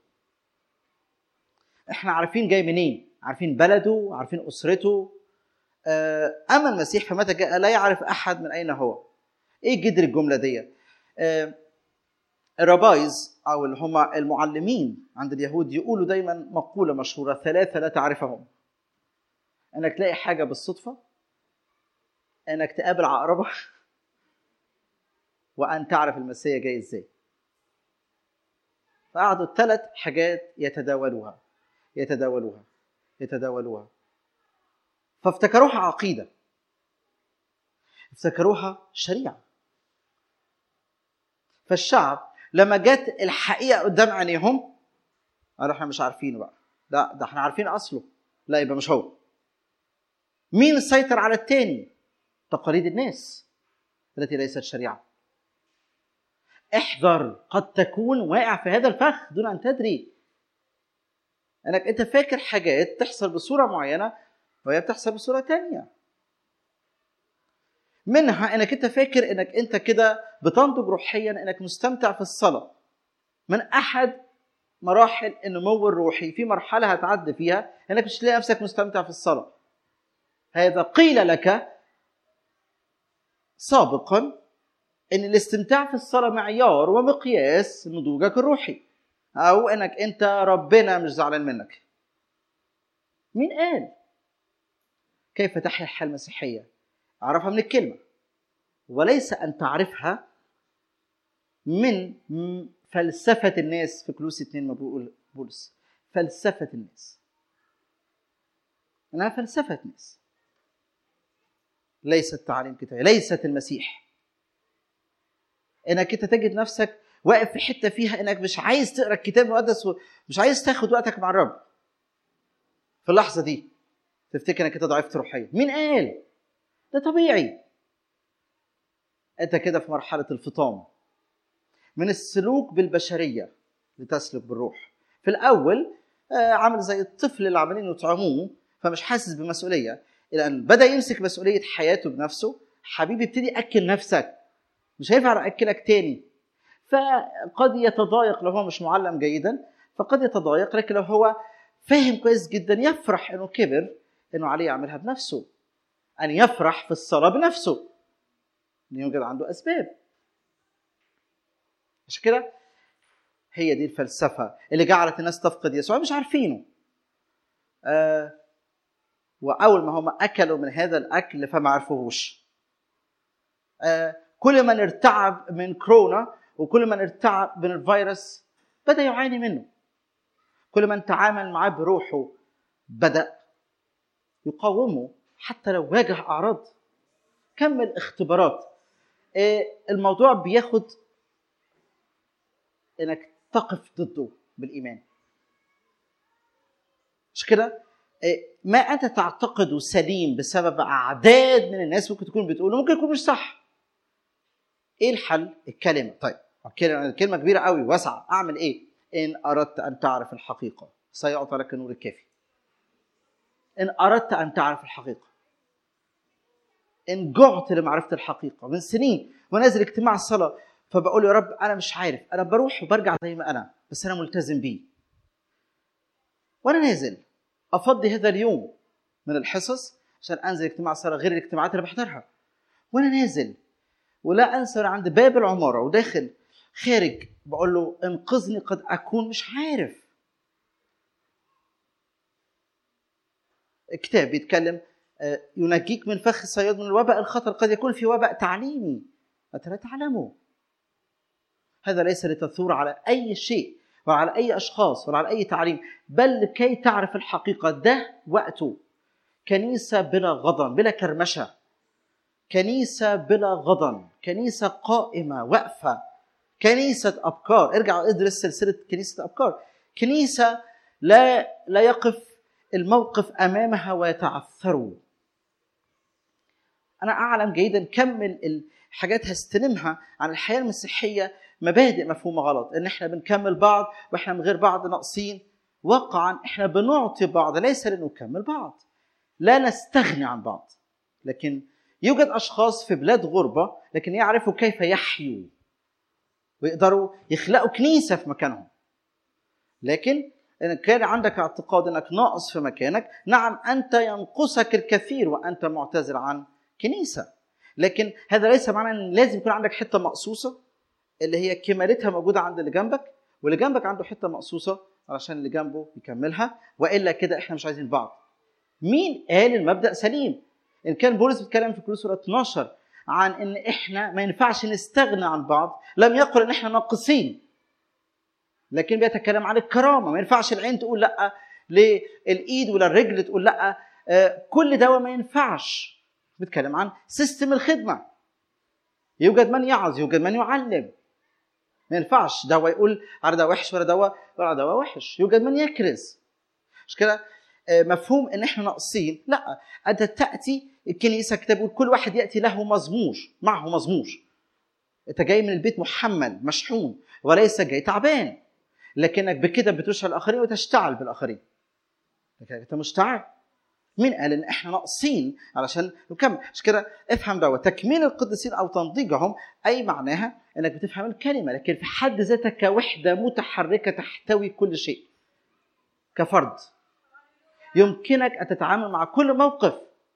احنا عارفين جاي منين عارفين بلده عارفين اسرته اما المسيح فمتى جاء لا يعرف احد من اين هو ايه جدر الجمله دي الربايز او اللي هم المعلمين عند اليهود يقولوا دايما مقوله مشهوره ثلاثه لا تعرفهم انك تلاقي حاجه بالصدفه انك تقابل عقربه وان تعرف المسيح جاي ازاي فقعدوا ثلاث حاجات يتداولوها يتداولوها يتداولوها فافتكروها عقيده افتكروها شريعه فالشعب لما جت الحقيقه قدام عينيهم قالوا احنا مش عارفينه بقى لا ده احنا عارفين اصله لا يبقى مش هو مين سيطر على التاني تقاليد الناس التي ليست شريعه احذر قد تكون واقع في هذا الفخ دون ان تدري انك انت فاكر حاجات تحصل بصوره معينه وهي بتحصل بصوره تانية منها انك انت فاكر انك انت كده بتنضج روحيا انك مستمتع في الصلاه من احد مراحل النمو الروحي في مرحله هتعدي فيها انك مش تلاقي نفسك مستمتع في الصلاه هذا قيل لك سابقا ان الاستمتاع في الصلاه معيار ومقياس نضوجك الروحي او انك انت ربنا مش زعلان منك مين قال كيف تحيا الحياه المسيحيه اعرفها من الكلمه وليس ان تعرفها من فلسفه الناس في كلوس اتنين ما بيقول بولس فلسفه الناس انها فلسفه ناس ليست تعليم كتابي ليست المسيح انك انت تجد نفسك واقف في حته فيها انك مش عايز تقرا الكتاب المقدس ومش عايز تاخد وقتك مع الرب في اللحظه دي تفتكر انك انت ضعفت روحيا مين قال ده طبيعي انت كده في مرحله الفطام من السلوك بالبشريه لتسلك بالروح في الاول آه، عامل زي الطفل اللي عمالين يطعموه فمش حاسس بمسؤوليه الى ان بدا يمسك مسؤوليه حياته بنفسه حبيبي ابتدي اكل نفسك مش هينفع اكلك تاني فقد يتضايق لو هو مش معلم جيدا فقد يتضايق لكن لو هو فاهم كويس جدا يفرح انه كبر انه عليه يعملها بنفسه ان يفرح في الصلاه بنفسه ان يوجد عنده اسباب عشان كده هي دي الفلسفه اللي جعلت الناس تفقد يسوع مش عارفينه آه واول ما هم اكلوا من هذا الاكل فما عرفوهوش آه كل من ارتعب من كورونا وكل من ارتعب من الفيروس بدا يعاني منه كل من تعامل معاه بروحه بدا يقاومه حتى لو واجه اعراض كم الاختبارات آه، الموضوع بياخد انك تقف ضده بالايمان مش كده آه، ما انت تعتقده سليم بسبب اعداد من الناس ممكن تكون بتقوله ممكن يكون مش صح ايه الحل الكلمه طيب كلمه كلمه كبيره قوي واسعه اعمل ايه ان اردت ان تعرف الحقيقه سيعطى لك النور الكافي ان اردت ان تعرف الحقيقه ان جعت لمعرفه الحقيقه من سنين ونازل اجتماع الصلاه فبقول يا رب انا مش عارف انا بروح وبرجع زي ما انا بس انا ملتزم بيه وانا نازل افضي هذا اليوم من الحصص عشان انزل اجتماع الصلاه غير الاجتماعات اللي بحضرها وانا نازل ولا انسى أنا عند باب العماره وداخل خارج بقول له انقذني قد اكون مش عارف الكتاب بيتكلم آه، ينجيك من فخ الصياد من الوباء الخطر قد يكون في وباء تعليمي أنت لا تعلمه هذا ليس لتثور على أي شيء ولا على أي أشخاص ولا على أي تعليم بل لكي تعرف الحقيقة ده وقته كنيسة بلا غضن بلا كرمشة كنيسة بلا غضن كنيسة قائمة واقفة كنيسة أبكار ارجع ادرس سلسلة كنيسة أبكار كنيسة لا لا يقف الموقف أمامها ويتعثروا أنا أعلم جيدا كم الحاجات هستلمها عن الحياة المسيحية مبادئ مفهومة غلط إن إحنا بنكمل بعض وإحنا من غير بعض ناقصين واقعا إحنا بنعطي بعض ليس لنكمل بعض لا نستغني عن بعض لكن يوجد اشخاص في بلاد غربه لكن يعرفوا كيف يحيوا ويقدروا يخلقوا كنيسه في مكانهم لكن ان كان عندك اعتقاد انك ناقص في مكانك نعم انت ينقصك الكثير وانت معتذر عن كنيسه لكن هذا ليس معنى ان لازم يكون عندك حته مقصوصه اللي هي كمالتها موجوده عند اللي جنبك واللي جنبك عنده حته مقصوصه علشان اللي جنبه يكملها والا كده احنا مش عايزين بعض مين قال المبدا سليم ان كان بولس بيتكلم في كورنثوس 12 عن ان احنا ما ينفعش نستغنى عن بعض لم يقل ان احنا ناقصين لكن بيتكلم عن الكرامه ما ينفعش العين تقول لا للايد ولا الرجل تقول لا آه، كل دواء ما ينفعش بيتكلم عن سيستم الخدمه يوجد من يعظ يوجد من يعلم ما ينفعش دواء يقول على دواء وحش ولا دواء ولا دواء وحش يوجد من يكرز مش كده آه، مفهوم ان احنا ناقصين لا انت تاتي الكنيسه كتاب يقول كل واحد ياتي له مزمور معه مزمور انت جاي من البيت محمل مشحون وليس جاي تعبان لكنك بكده بتشعل الاخرين وتشتعل بالاخرين لكن انت مشتعل مين قال ان احنا ناقصين علشان نكمل مش كده افهم دوت تكميل القديسين او تنضيجهم اي معناها انك بتفهم الكلمه لكن في حد ذاتها كوحده متحركه تحتوي كل شيء كفرد يمكنك ان تتعامل مع كل موقف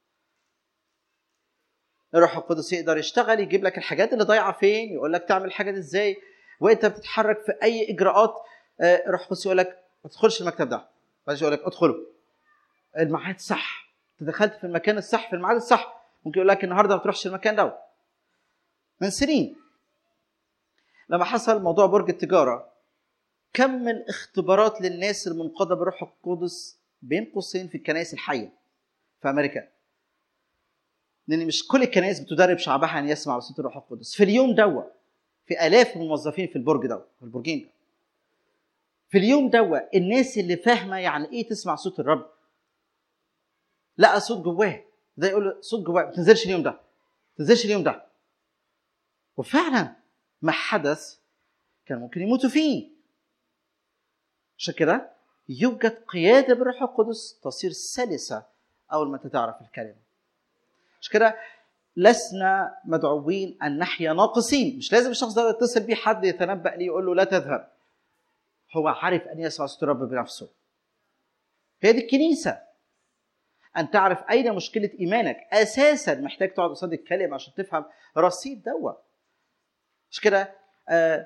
الروح القدس يقدر يشتغل يجيب لك الحاجات اللي ضايعه فين يقول لك تعمل الحاجه دي ازاي وانت بتتحرك في اي اجراءات آه، الروح القدس يقول لك ما تدخلش المكتب ده بعدين يقول لك ادخله الميعاد صح انت دخلت في المكان الصح في الميعاد الصح ممكن يقول لك النهارده ما تروحش المكان ده من سنين لما حصل موضوع برج التجاره كم من اختبارات للناس المنقاده بالروح القدس بين قوسين في الكنائس الحيه في امريكا لان مش كل الكنائس بتدرب شعبها ان يسمع صوت الروح القدس في اليوم دوا في الاف الموظفين في البرج دوا في البرجين ده في اليوم دوا الناس اللي فاهمه يعني ايه تسمع صوت الرب لقى صوت جواه ده يقول له صوت جواه ما تنزلش اليوم ده ما تنزلش اليوم ده وفعلا ما حدث كان ممكن يموتوا فيه عشان كده يوجد قياده بالروح القدس تصير سلسه اول ما تعرف الكلمه مش كده لسنا مدعوين ان نحيا ناقصين مش لازم الشخص ده يتصل بيه حد يتنبأ ليه يقول له لا تذهب هو عارف ان يسمع صوت الرب بنفسه هي دي الكنيسه ان تعرف اين مشكله ايمانك اساسا محتاج تقعد قصاد الكلمه عشان تفهم رصيد دوا مش كده آه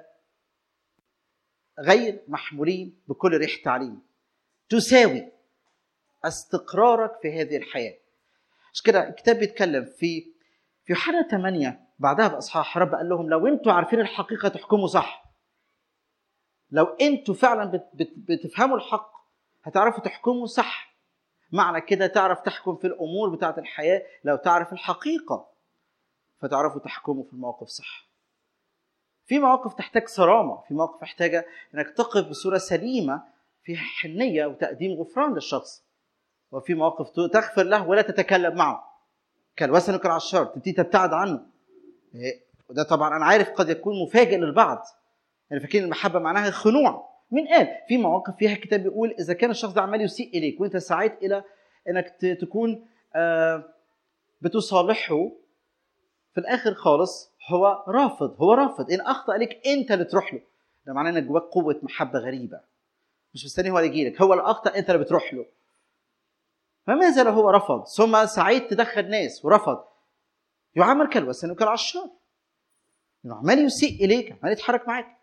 غير محمولين بكل ريح تعليم تساوي استقرارك في هذه الحياه مش كده الكتاب بيتكلم في في يوحنا 8 بعدها باصحاح رب قال لهم لو انتوا عارفين الحقيقه تحكموا صح لو انتوا فعلا بت بت بتفهموا الحق هتعرفوا تحكموا صح معنى كده تعرف تحكم في الامور بتاعه الحياه لو تعرف الحقيقه فتعرفوا تحكموا في المواقف صح في مواقف تحتاج صرامه في مواقف محتاجه انك تقف بصوره سليمه فيها حنيه وتقديم غفران للشخص وفي مواقف تغفر له ولا تتكلم معه كالوثن كالعشار تبتدي تبتعد عنه إيه، وده طبعا انا عارف قد يكون مفاجئ للبعض يعني فاكرين المحبه معناها الخنوع مين قال في مواقف فيها الكتاب بيقول اذا كان الشخص ده عمال يسيء اليك وانت سعيت الى انك تكون آه، بتصالحه في الاخر خالص هو رافض هو رافض ان اخطا لك انت اللي تروح له ده معناه انك جواك قوه محبه غريبه مش مستني هو اللي يجي لك هو اللي اخطا انت اللي بتروح له فماذا لو هو رفض ثم سعيد تدخل ناس ورفض يعامل كالوثن وكالعشار انه عمال يسيء اليك عمال يتحرك معاك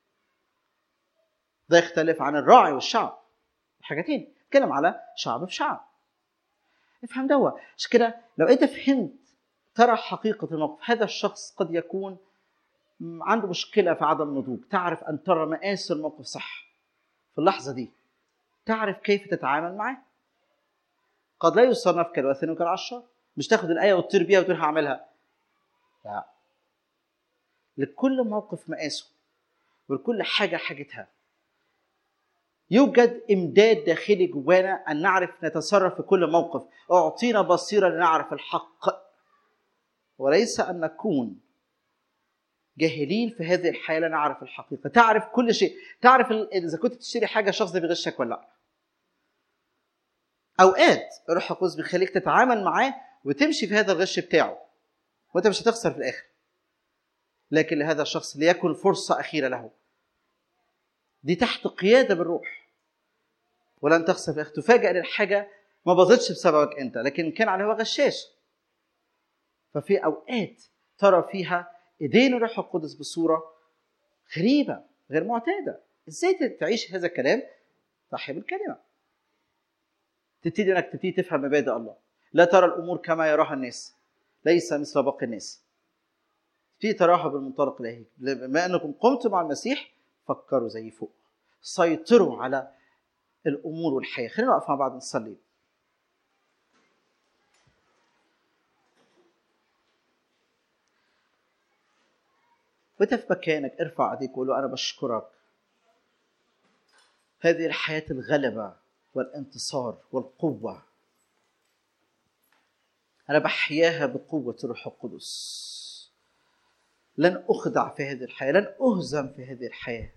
ده يختلف عن الراعي والشعب حاجتين اتكلم على شعب في شعب افهم دوا عشان كده لو انت فهمت ترى حقيقة الموقف هذا الشخص قد يكون عنده مشكلة في عدم نضوج تعرف أن ترى مقاس الموقف صح في اللحظة دي تعرف كيف تتعامل معاه قد لا يصنف كالوثن وكالعشار مش تاخد الآية وتطير بيها وتقول هعملها لا لكل موقف مقاسه ولكل حاجة حاجتها يوجد امداد داخلي جوانا ان نعرف نتصرف في كل موقف اعطينا بصيره لنعرف الحق وليس ان نكون جاهلين في هذه الحياه لا نعرف الحقيقه تعرف كل شيء تعرف اذا كنت تشتري حاجه شخص ده بيغشك ولا لا اوقات الروح القدس بيخليك تتعامل معاه وتمشي في هذا الغش بتاعه وانت مش هتخسر في الاخر لكن لهذا الشخص ليكن فرصه اخيره له دي تحت قياده بالروح ولن تخسر في الاخر تفاجئ ان الحاجه ما باظتش بسببك انت لكن كان عليه هو غشاش ففي اوقات ترى فيها ايدين الروح القدس بصوره غريبه غير معتاده ازاي تعيش هذا الكلام صح بالكلمه تبتدي انك تبتدي تفهم مبادئ الله لا ترى الامور كما يراها الناس ليس مثل باقي الناس تبتدي تراها بالمنطلق الالهي بما انكم قمتم مع المسيح فكروا زي فوق سيطروا على الامور والحياه خلينا نقف مع بعض نصلي وانت في مكانك ارفع ايديك وقول له انا بشكرك هذه الحياه الغلبه والانتصار والقوه انا بحياها بقوه الروح القدس لن اخدع في هذه الحياه لن اهزم في هذه الحياه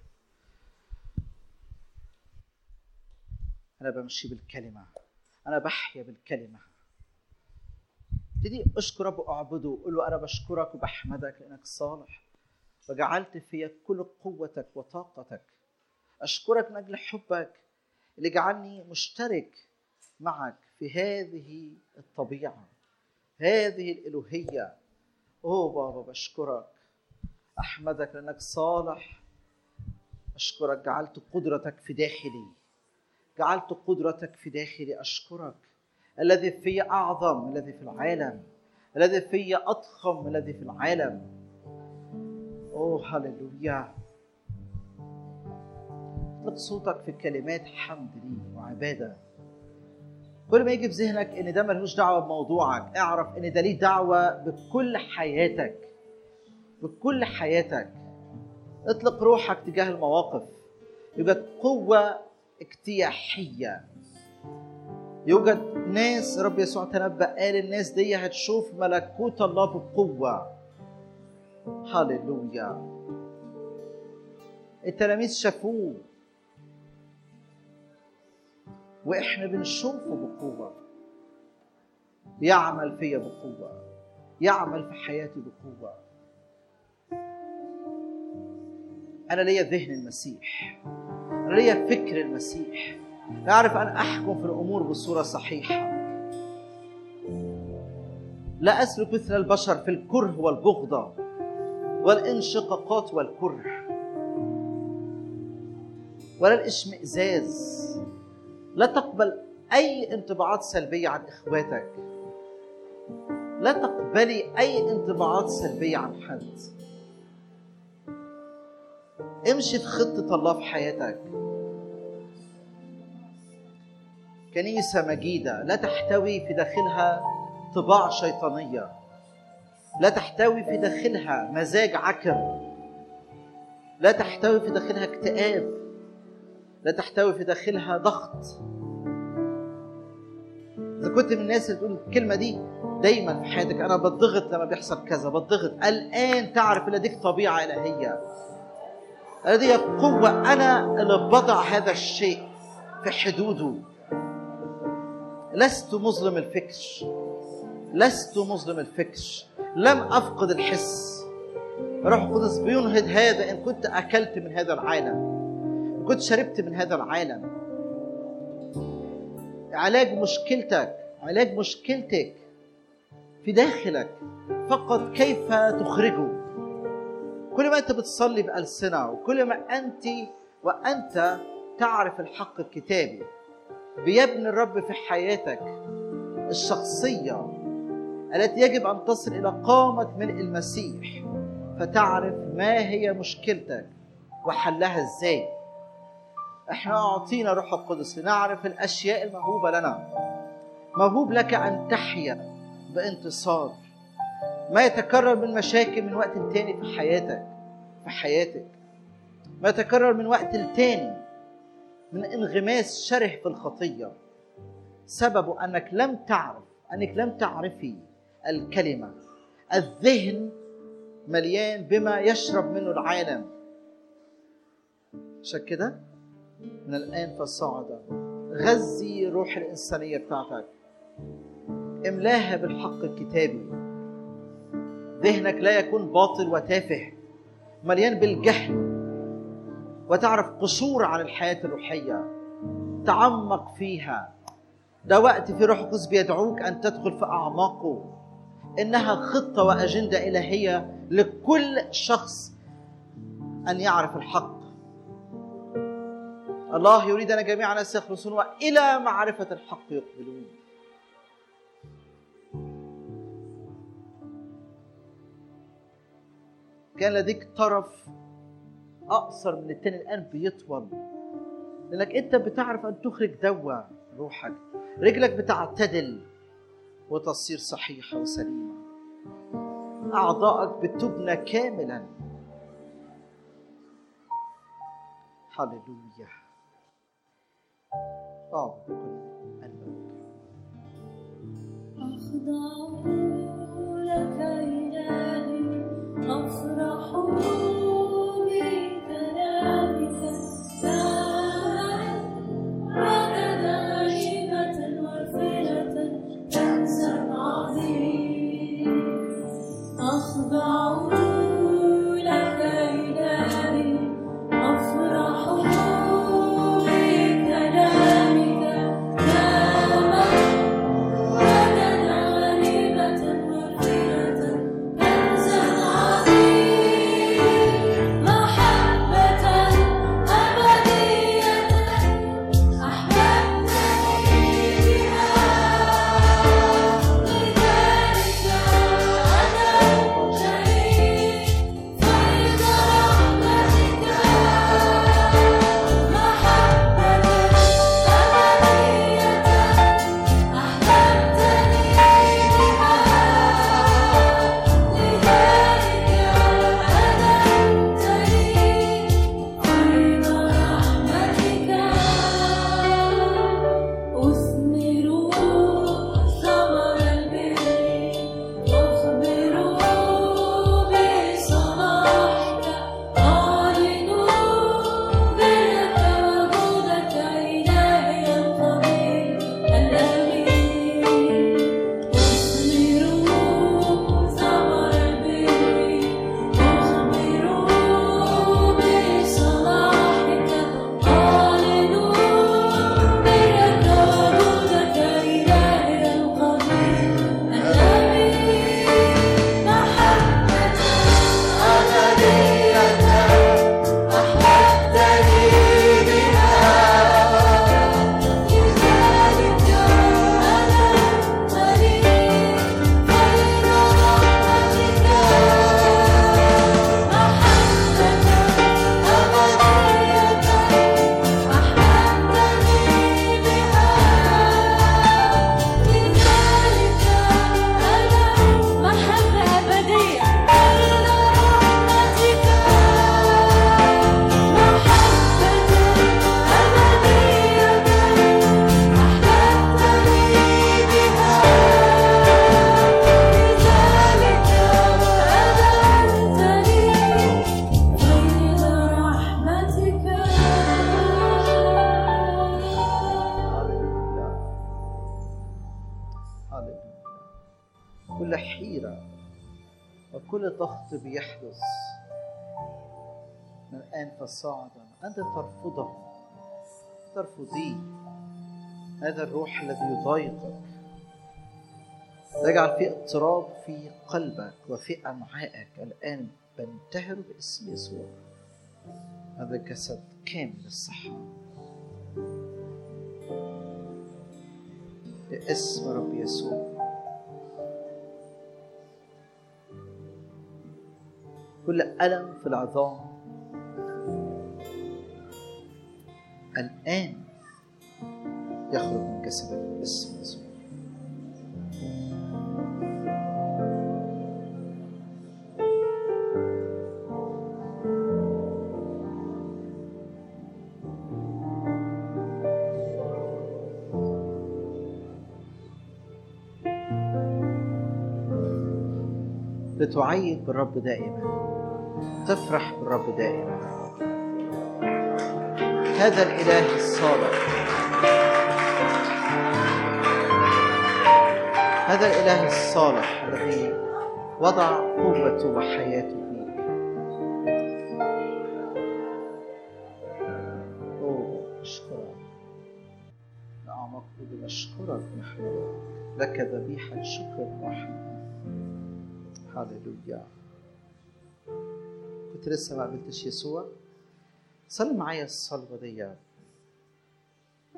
انا بمشي بالكلمه انا بحيا بالكلمه ابتدي اشكر رب واعبده قول له انا بشكرك وبحمدك لانك صالح وجعلت في كل قوتك وطاقتك اشكرك من اجل حبك اللي جعلني مشترك معك في هذه الطبيعه هذه الالوهيه اوه بابا بشكرك احمدك لانك صالح اشكرك جعلت قدرتك في داخلي جعلت قدرتك في داخلي اشكرك الذي في اعظم الذي في العالم الذي في اضخم الذي في العالم اوه هللويا اطلق صوتك في كلمات حمد لي وعباده كل ما يجي في ذهنك ان ده ملوش دعوه بموضوعك اعرف ان ده ليه دعوه بكل حياتك بكل حياتك اطلق روحك تجاه المواقف يوجد قوه اجتياحيه يوجد ناس رب يسوع تنبأ قال الناس دي هتشوف ملكوت الله بقوه هللويا التلاميذ شافوه واحنا بنشوفه بقوه يعمل فيا بقوه يعمل في حياتي بقوه انا ليا ذهن المسيح انا ليا فكر المسيح اعرف ان احكم في الامور بصوره صحيحه لا اسلك مثل البشر في الكره والبغضه والانشقاقات والكره ولا الاشمئزاز لا تقبل اي انطباعات سلبيه عن اخواتك لا تقبلي اي انطباعات سلبيه عن حد امشي في خطه الله في حياتك كنيسه مجيده لا تحتوي في داخلها طباع شيطانيه لا تحتوي في داخلها مزاج عكر لا تحتوي في داخلها اكتئاب لا تحتوي في داخلها ضغط اذا كنت من الناس اللي تقول الكلمه دي دايما في حياتك انا بتضغط لما بيحصل كذا بتضغط الان تعرف ان لديك طبيعه الهيه لدي قوه انا اللي بضع هذا الشيء في حدوده لست مظلم الفكر لست مظلم الفكر لم افقد الحس روح القدس بينهض هذا ان كنت اكلت من هذا العالم ان كنت شربت من هذا العالم علاج مشكلتك علاج مشكلتك في داخلك فقط كيف تخرجه كل ما انت بتصلي بألسنة وكل ما انت وانت تعرف الحق الكتابي بيبني الرب في حياتك الشخصيه التي يجب ان تصل الى قامه ملء المسيح فتعرف ما هي مشكلتك وحلها ازاي احنا اعطينا روح القدس لنعرف الاشياء الموهوبه لنا موهوب لك ان تحيا بانتصار ما يتكرر من مشاكل من وقت لتاني في حياتك في حياتك ما يتكرر من وقت لتاني من انغماس شره في الخطيه سببه انك لم تعرف انك لم تعرفي الكلمه الذهن مليان بما يشرب منه العالم عشان كده من الان فالصاعده غذي روح الانسانيه بتاعتك املاها بالحق الكتابي ذهنك لا يكون باطل وتافه مليان بالجهل وتعرف قصور عن الحياه الروحيه تعمق فيها ده وقت في روح القدس بيدعوك ان تدخل في اعماقه انها خطه واجنده الهيه لكل شخص ان يعرف الحق الله يريد أن جميع الناس يخلصون وإلى معرفة الحق يقبلون كان لديك طرف أقصر من التاني الآن بيطول لأنك أنت بتعرف أن تخرج دوا روحك رجلك بتعتدل وتصير صحيحة وسليمة أعضائك بتبنى كاملا هللويا أعبد بكل قلبك
أخضع لك إلهي أفرح بكلامك ساعة وجد غيبة وفرة كنزا عظيم أخضع لك إلهي أفرح بكلامك كما وجد غريبة وفرة كنزا عظيم محبة أبدية أحببتني بها لذلك أنا شهيد فيض رحمتك محبة أبدية أحببتني بها لذلك أنا شهيد فيض رحمتك أثمر ثمر البر أخبر بصلاحك أعلن برك وجودك إلهي القدير الأمين أثمر ثمر البر أخبر بصلاحك أعلن برك وجودك إلهي القدير الأمين محبة أبدية أحببتني بها لذلك أنا قريب بين رحمتك محبة أبدية أحببتني بها لذلك أنا محبة أبدية بين رحمتك محبة أبدية أحببتني بها لذلك أدعوتني بين رحمتك
هللويا هللويا كل حيرة وكل ضغط بيحدث من الآن فصاعدا أنت ترفضه ترفضيه هذا الروح الذي يضايقك تجعل في اضطراب في قلبك وفي أمعائك الآن بنتهر باسم يسوع هذا الجسد كامل الصحة باسم رب يسوع كل ألم في العظام الآن يخرج من جسدك باسم يسوع لتعيد بالرب دائما تفرح بالرب دائما هذا الإله الصالح هذا الإله الصالح الذي وضع قوته وحياته فيك أوه أشكرك أعمق قلبي أشكرك نحن لك ذبيحة شكر وحمد هللويا كنت لسه ما قابلتش يسوع صلي معايا الصلوة دي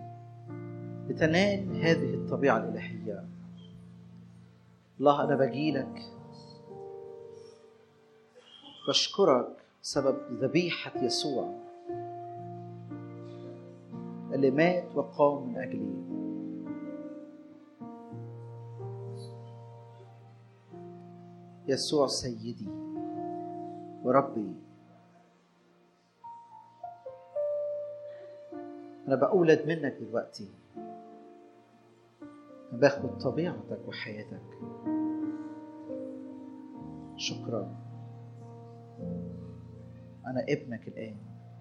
لتنال هذه الطبيعة الإلهية الله أنا بجيلك بشكرك بسبب ذبيحة يسوع اللي مات وقام من أجلي يسوع سيدي وربي أنا بأولد منك دلوقتي أنا باخد طبيعتك وحياتك شكرا أنا ابنك الآن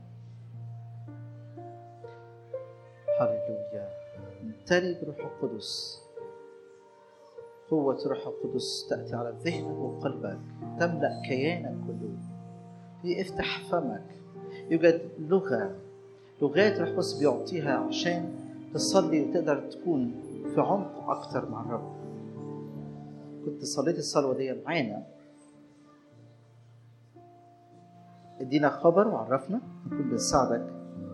هللويا امتلي بروح القدس قوة روح القدس تأتي على ذهنك وقلبك تملأ كيانك كله افتح فمك يوجد لغة لغات روح القدس بيعطيها عشان تصلي وتقدر تكون في عمق أكتر مع الرب كنت صليت الصلوة دي معانا ادينا خبر وعرفنا نكون بنساعدك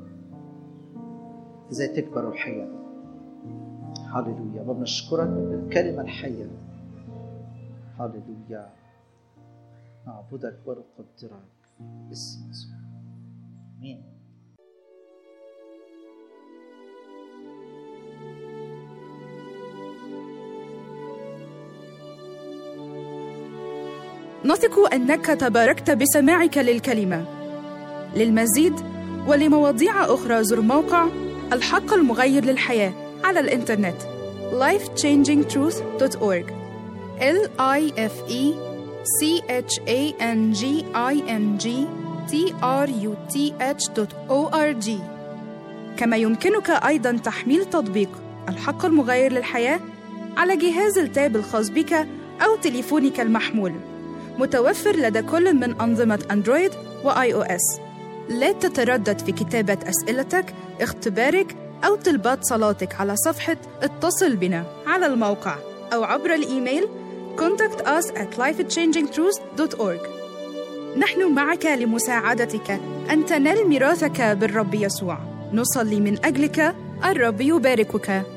ازاي تكبر روحيا هللويا وبنشكرك بالكلمة الحية هللويا نعبدك ونقدرك باسم يسوع امين
نثق انك تباركت بسماعك للكلمه للمزيد ولمواضيع اخرى زر موقع الحق المغير للحياه على الانترنت lifechangingtruth.org l i f e c h a n g i n g t r u t h.org كما يمكنك ايضا تحميل تطبيق الحق المغير للحياه على جهاز التاب الخاص بك او تليفونك المحمول متوفر لدى كل من أنظمة أندرويد وآي أو إس. لا تتردد في كتابة أسئلتك، اختبارك أو طلبات صلاتك على صفحة اتصل بنا على الموقع أو عبر الإيميل contact us at lifechangingtruth.org نحن معك لمساعدتك أن تنال ميراثك بالرب يسوع نصلي من أجلك الرب يباركك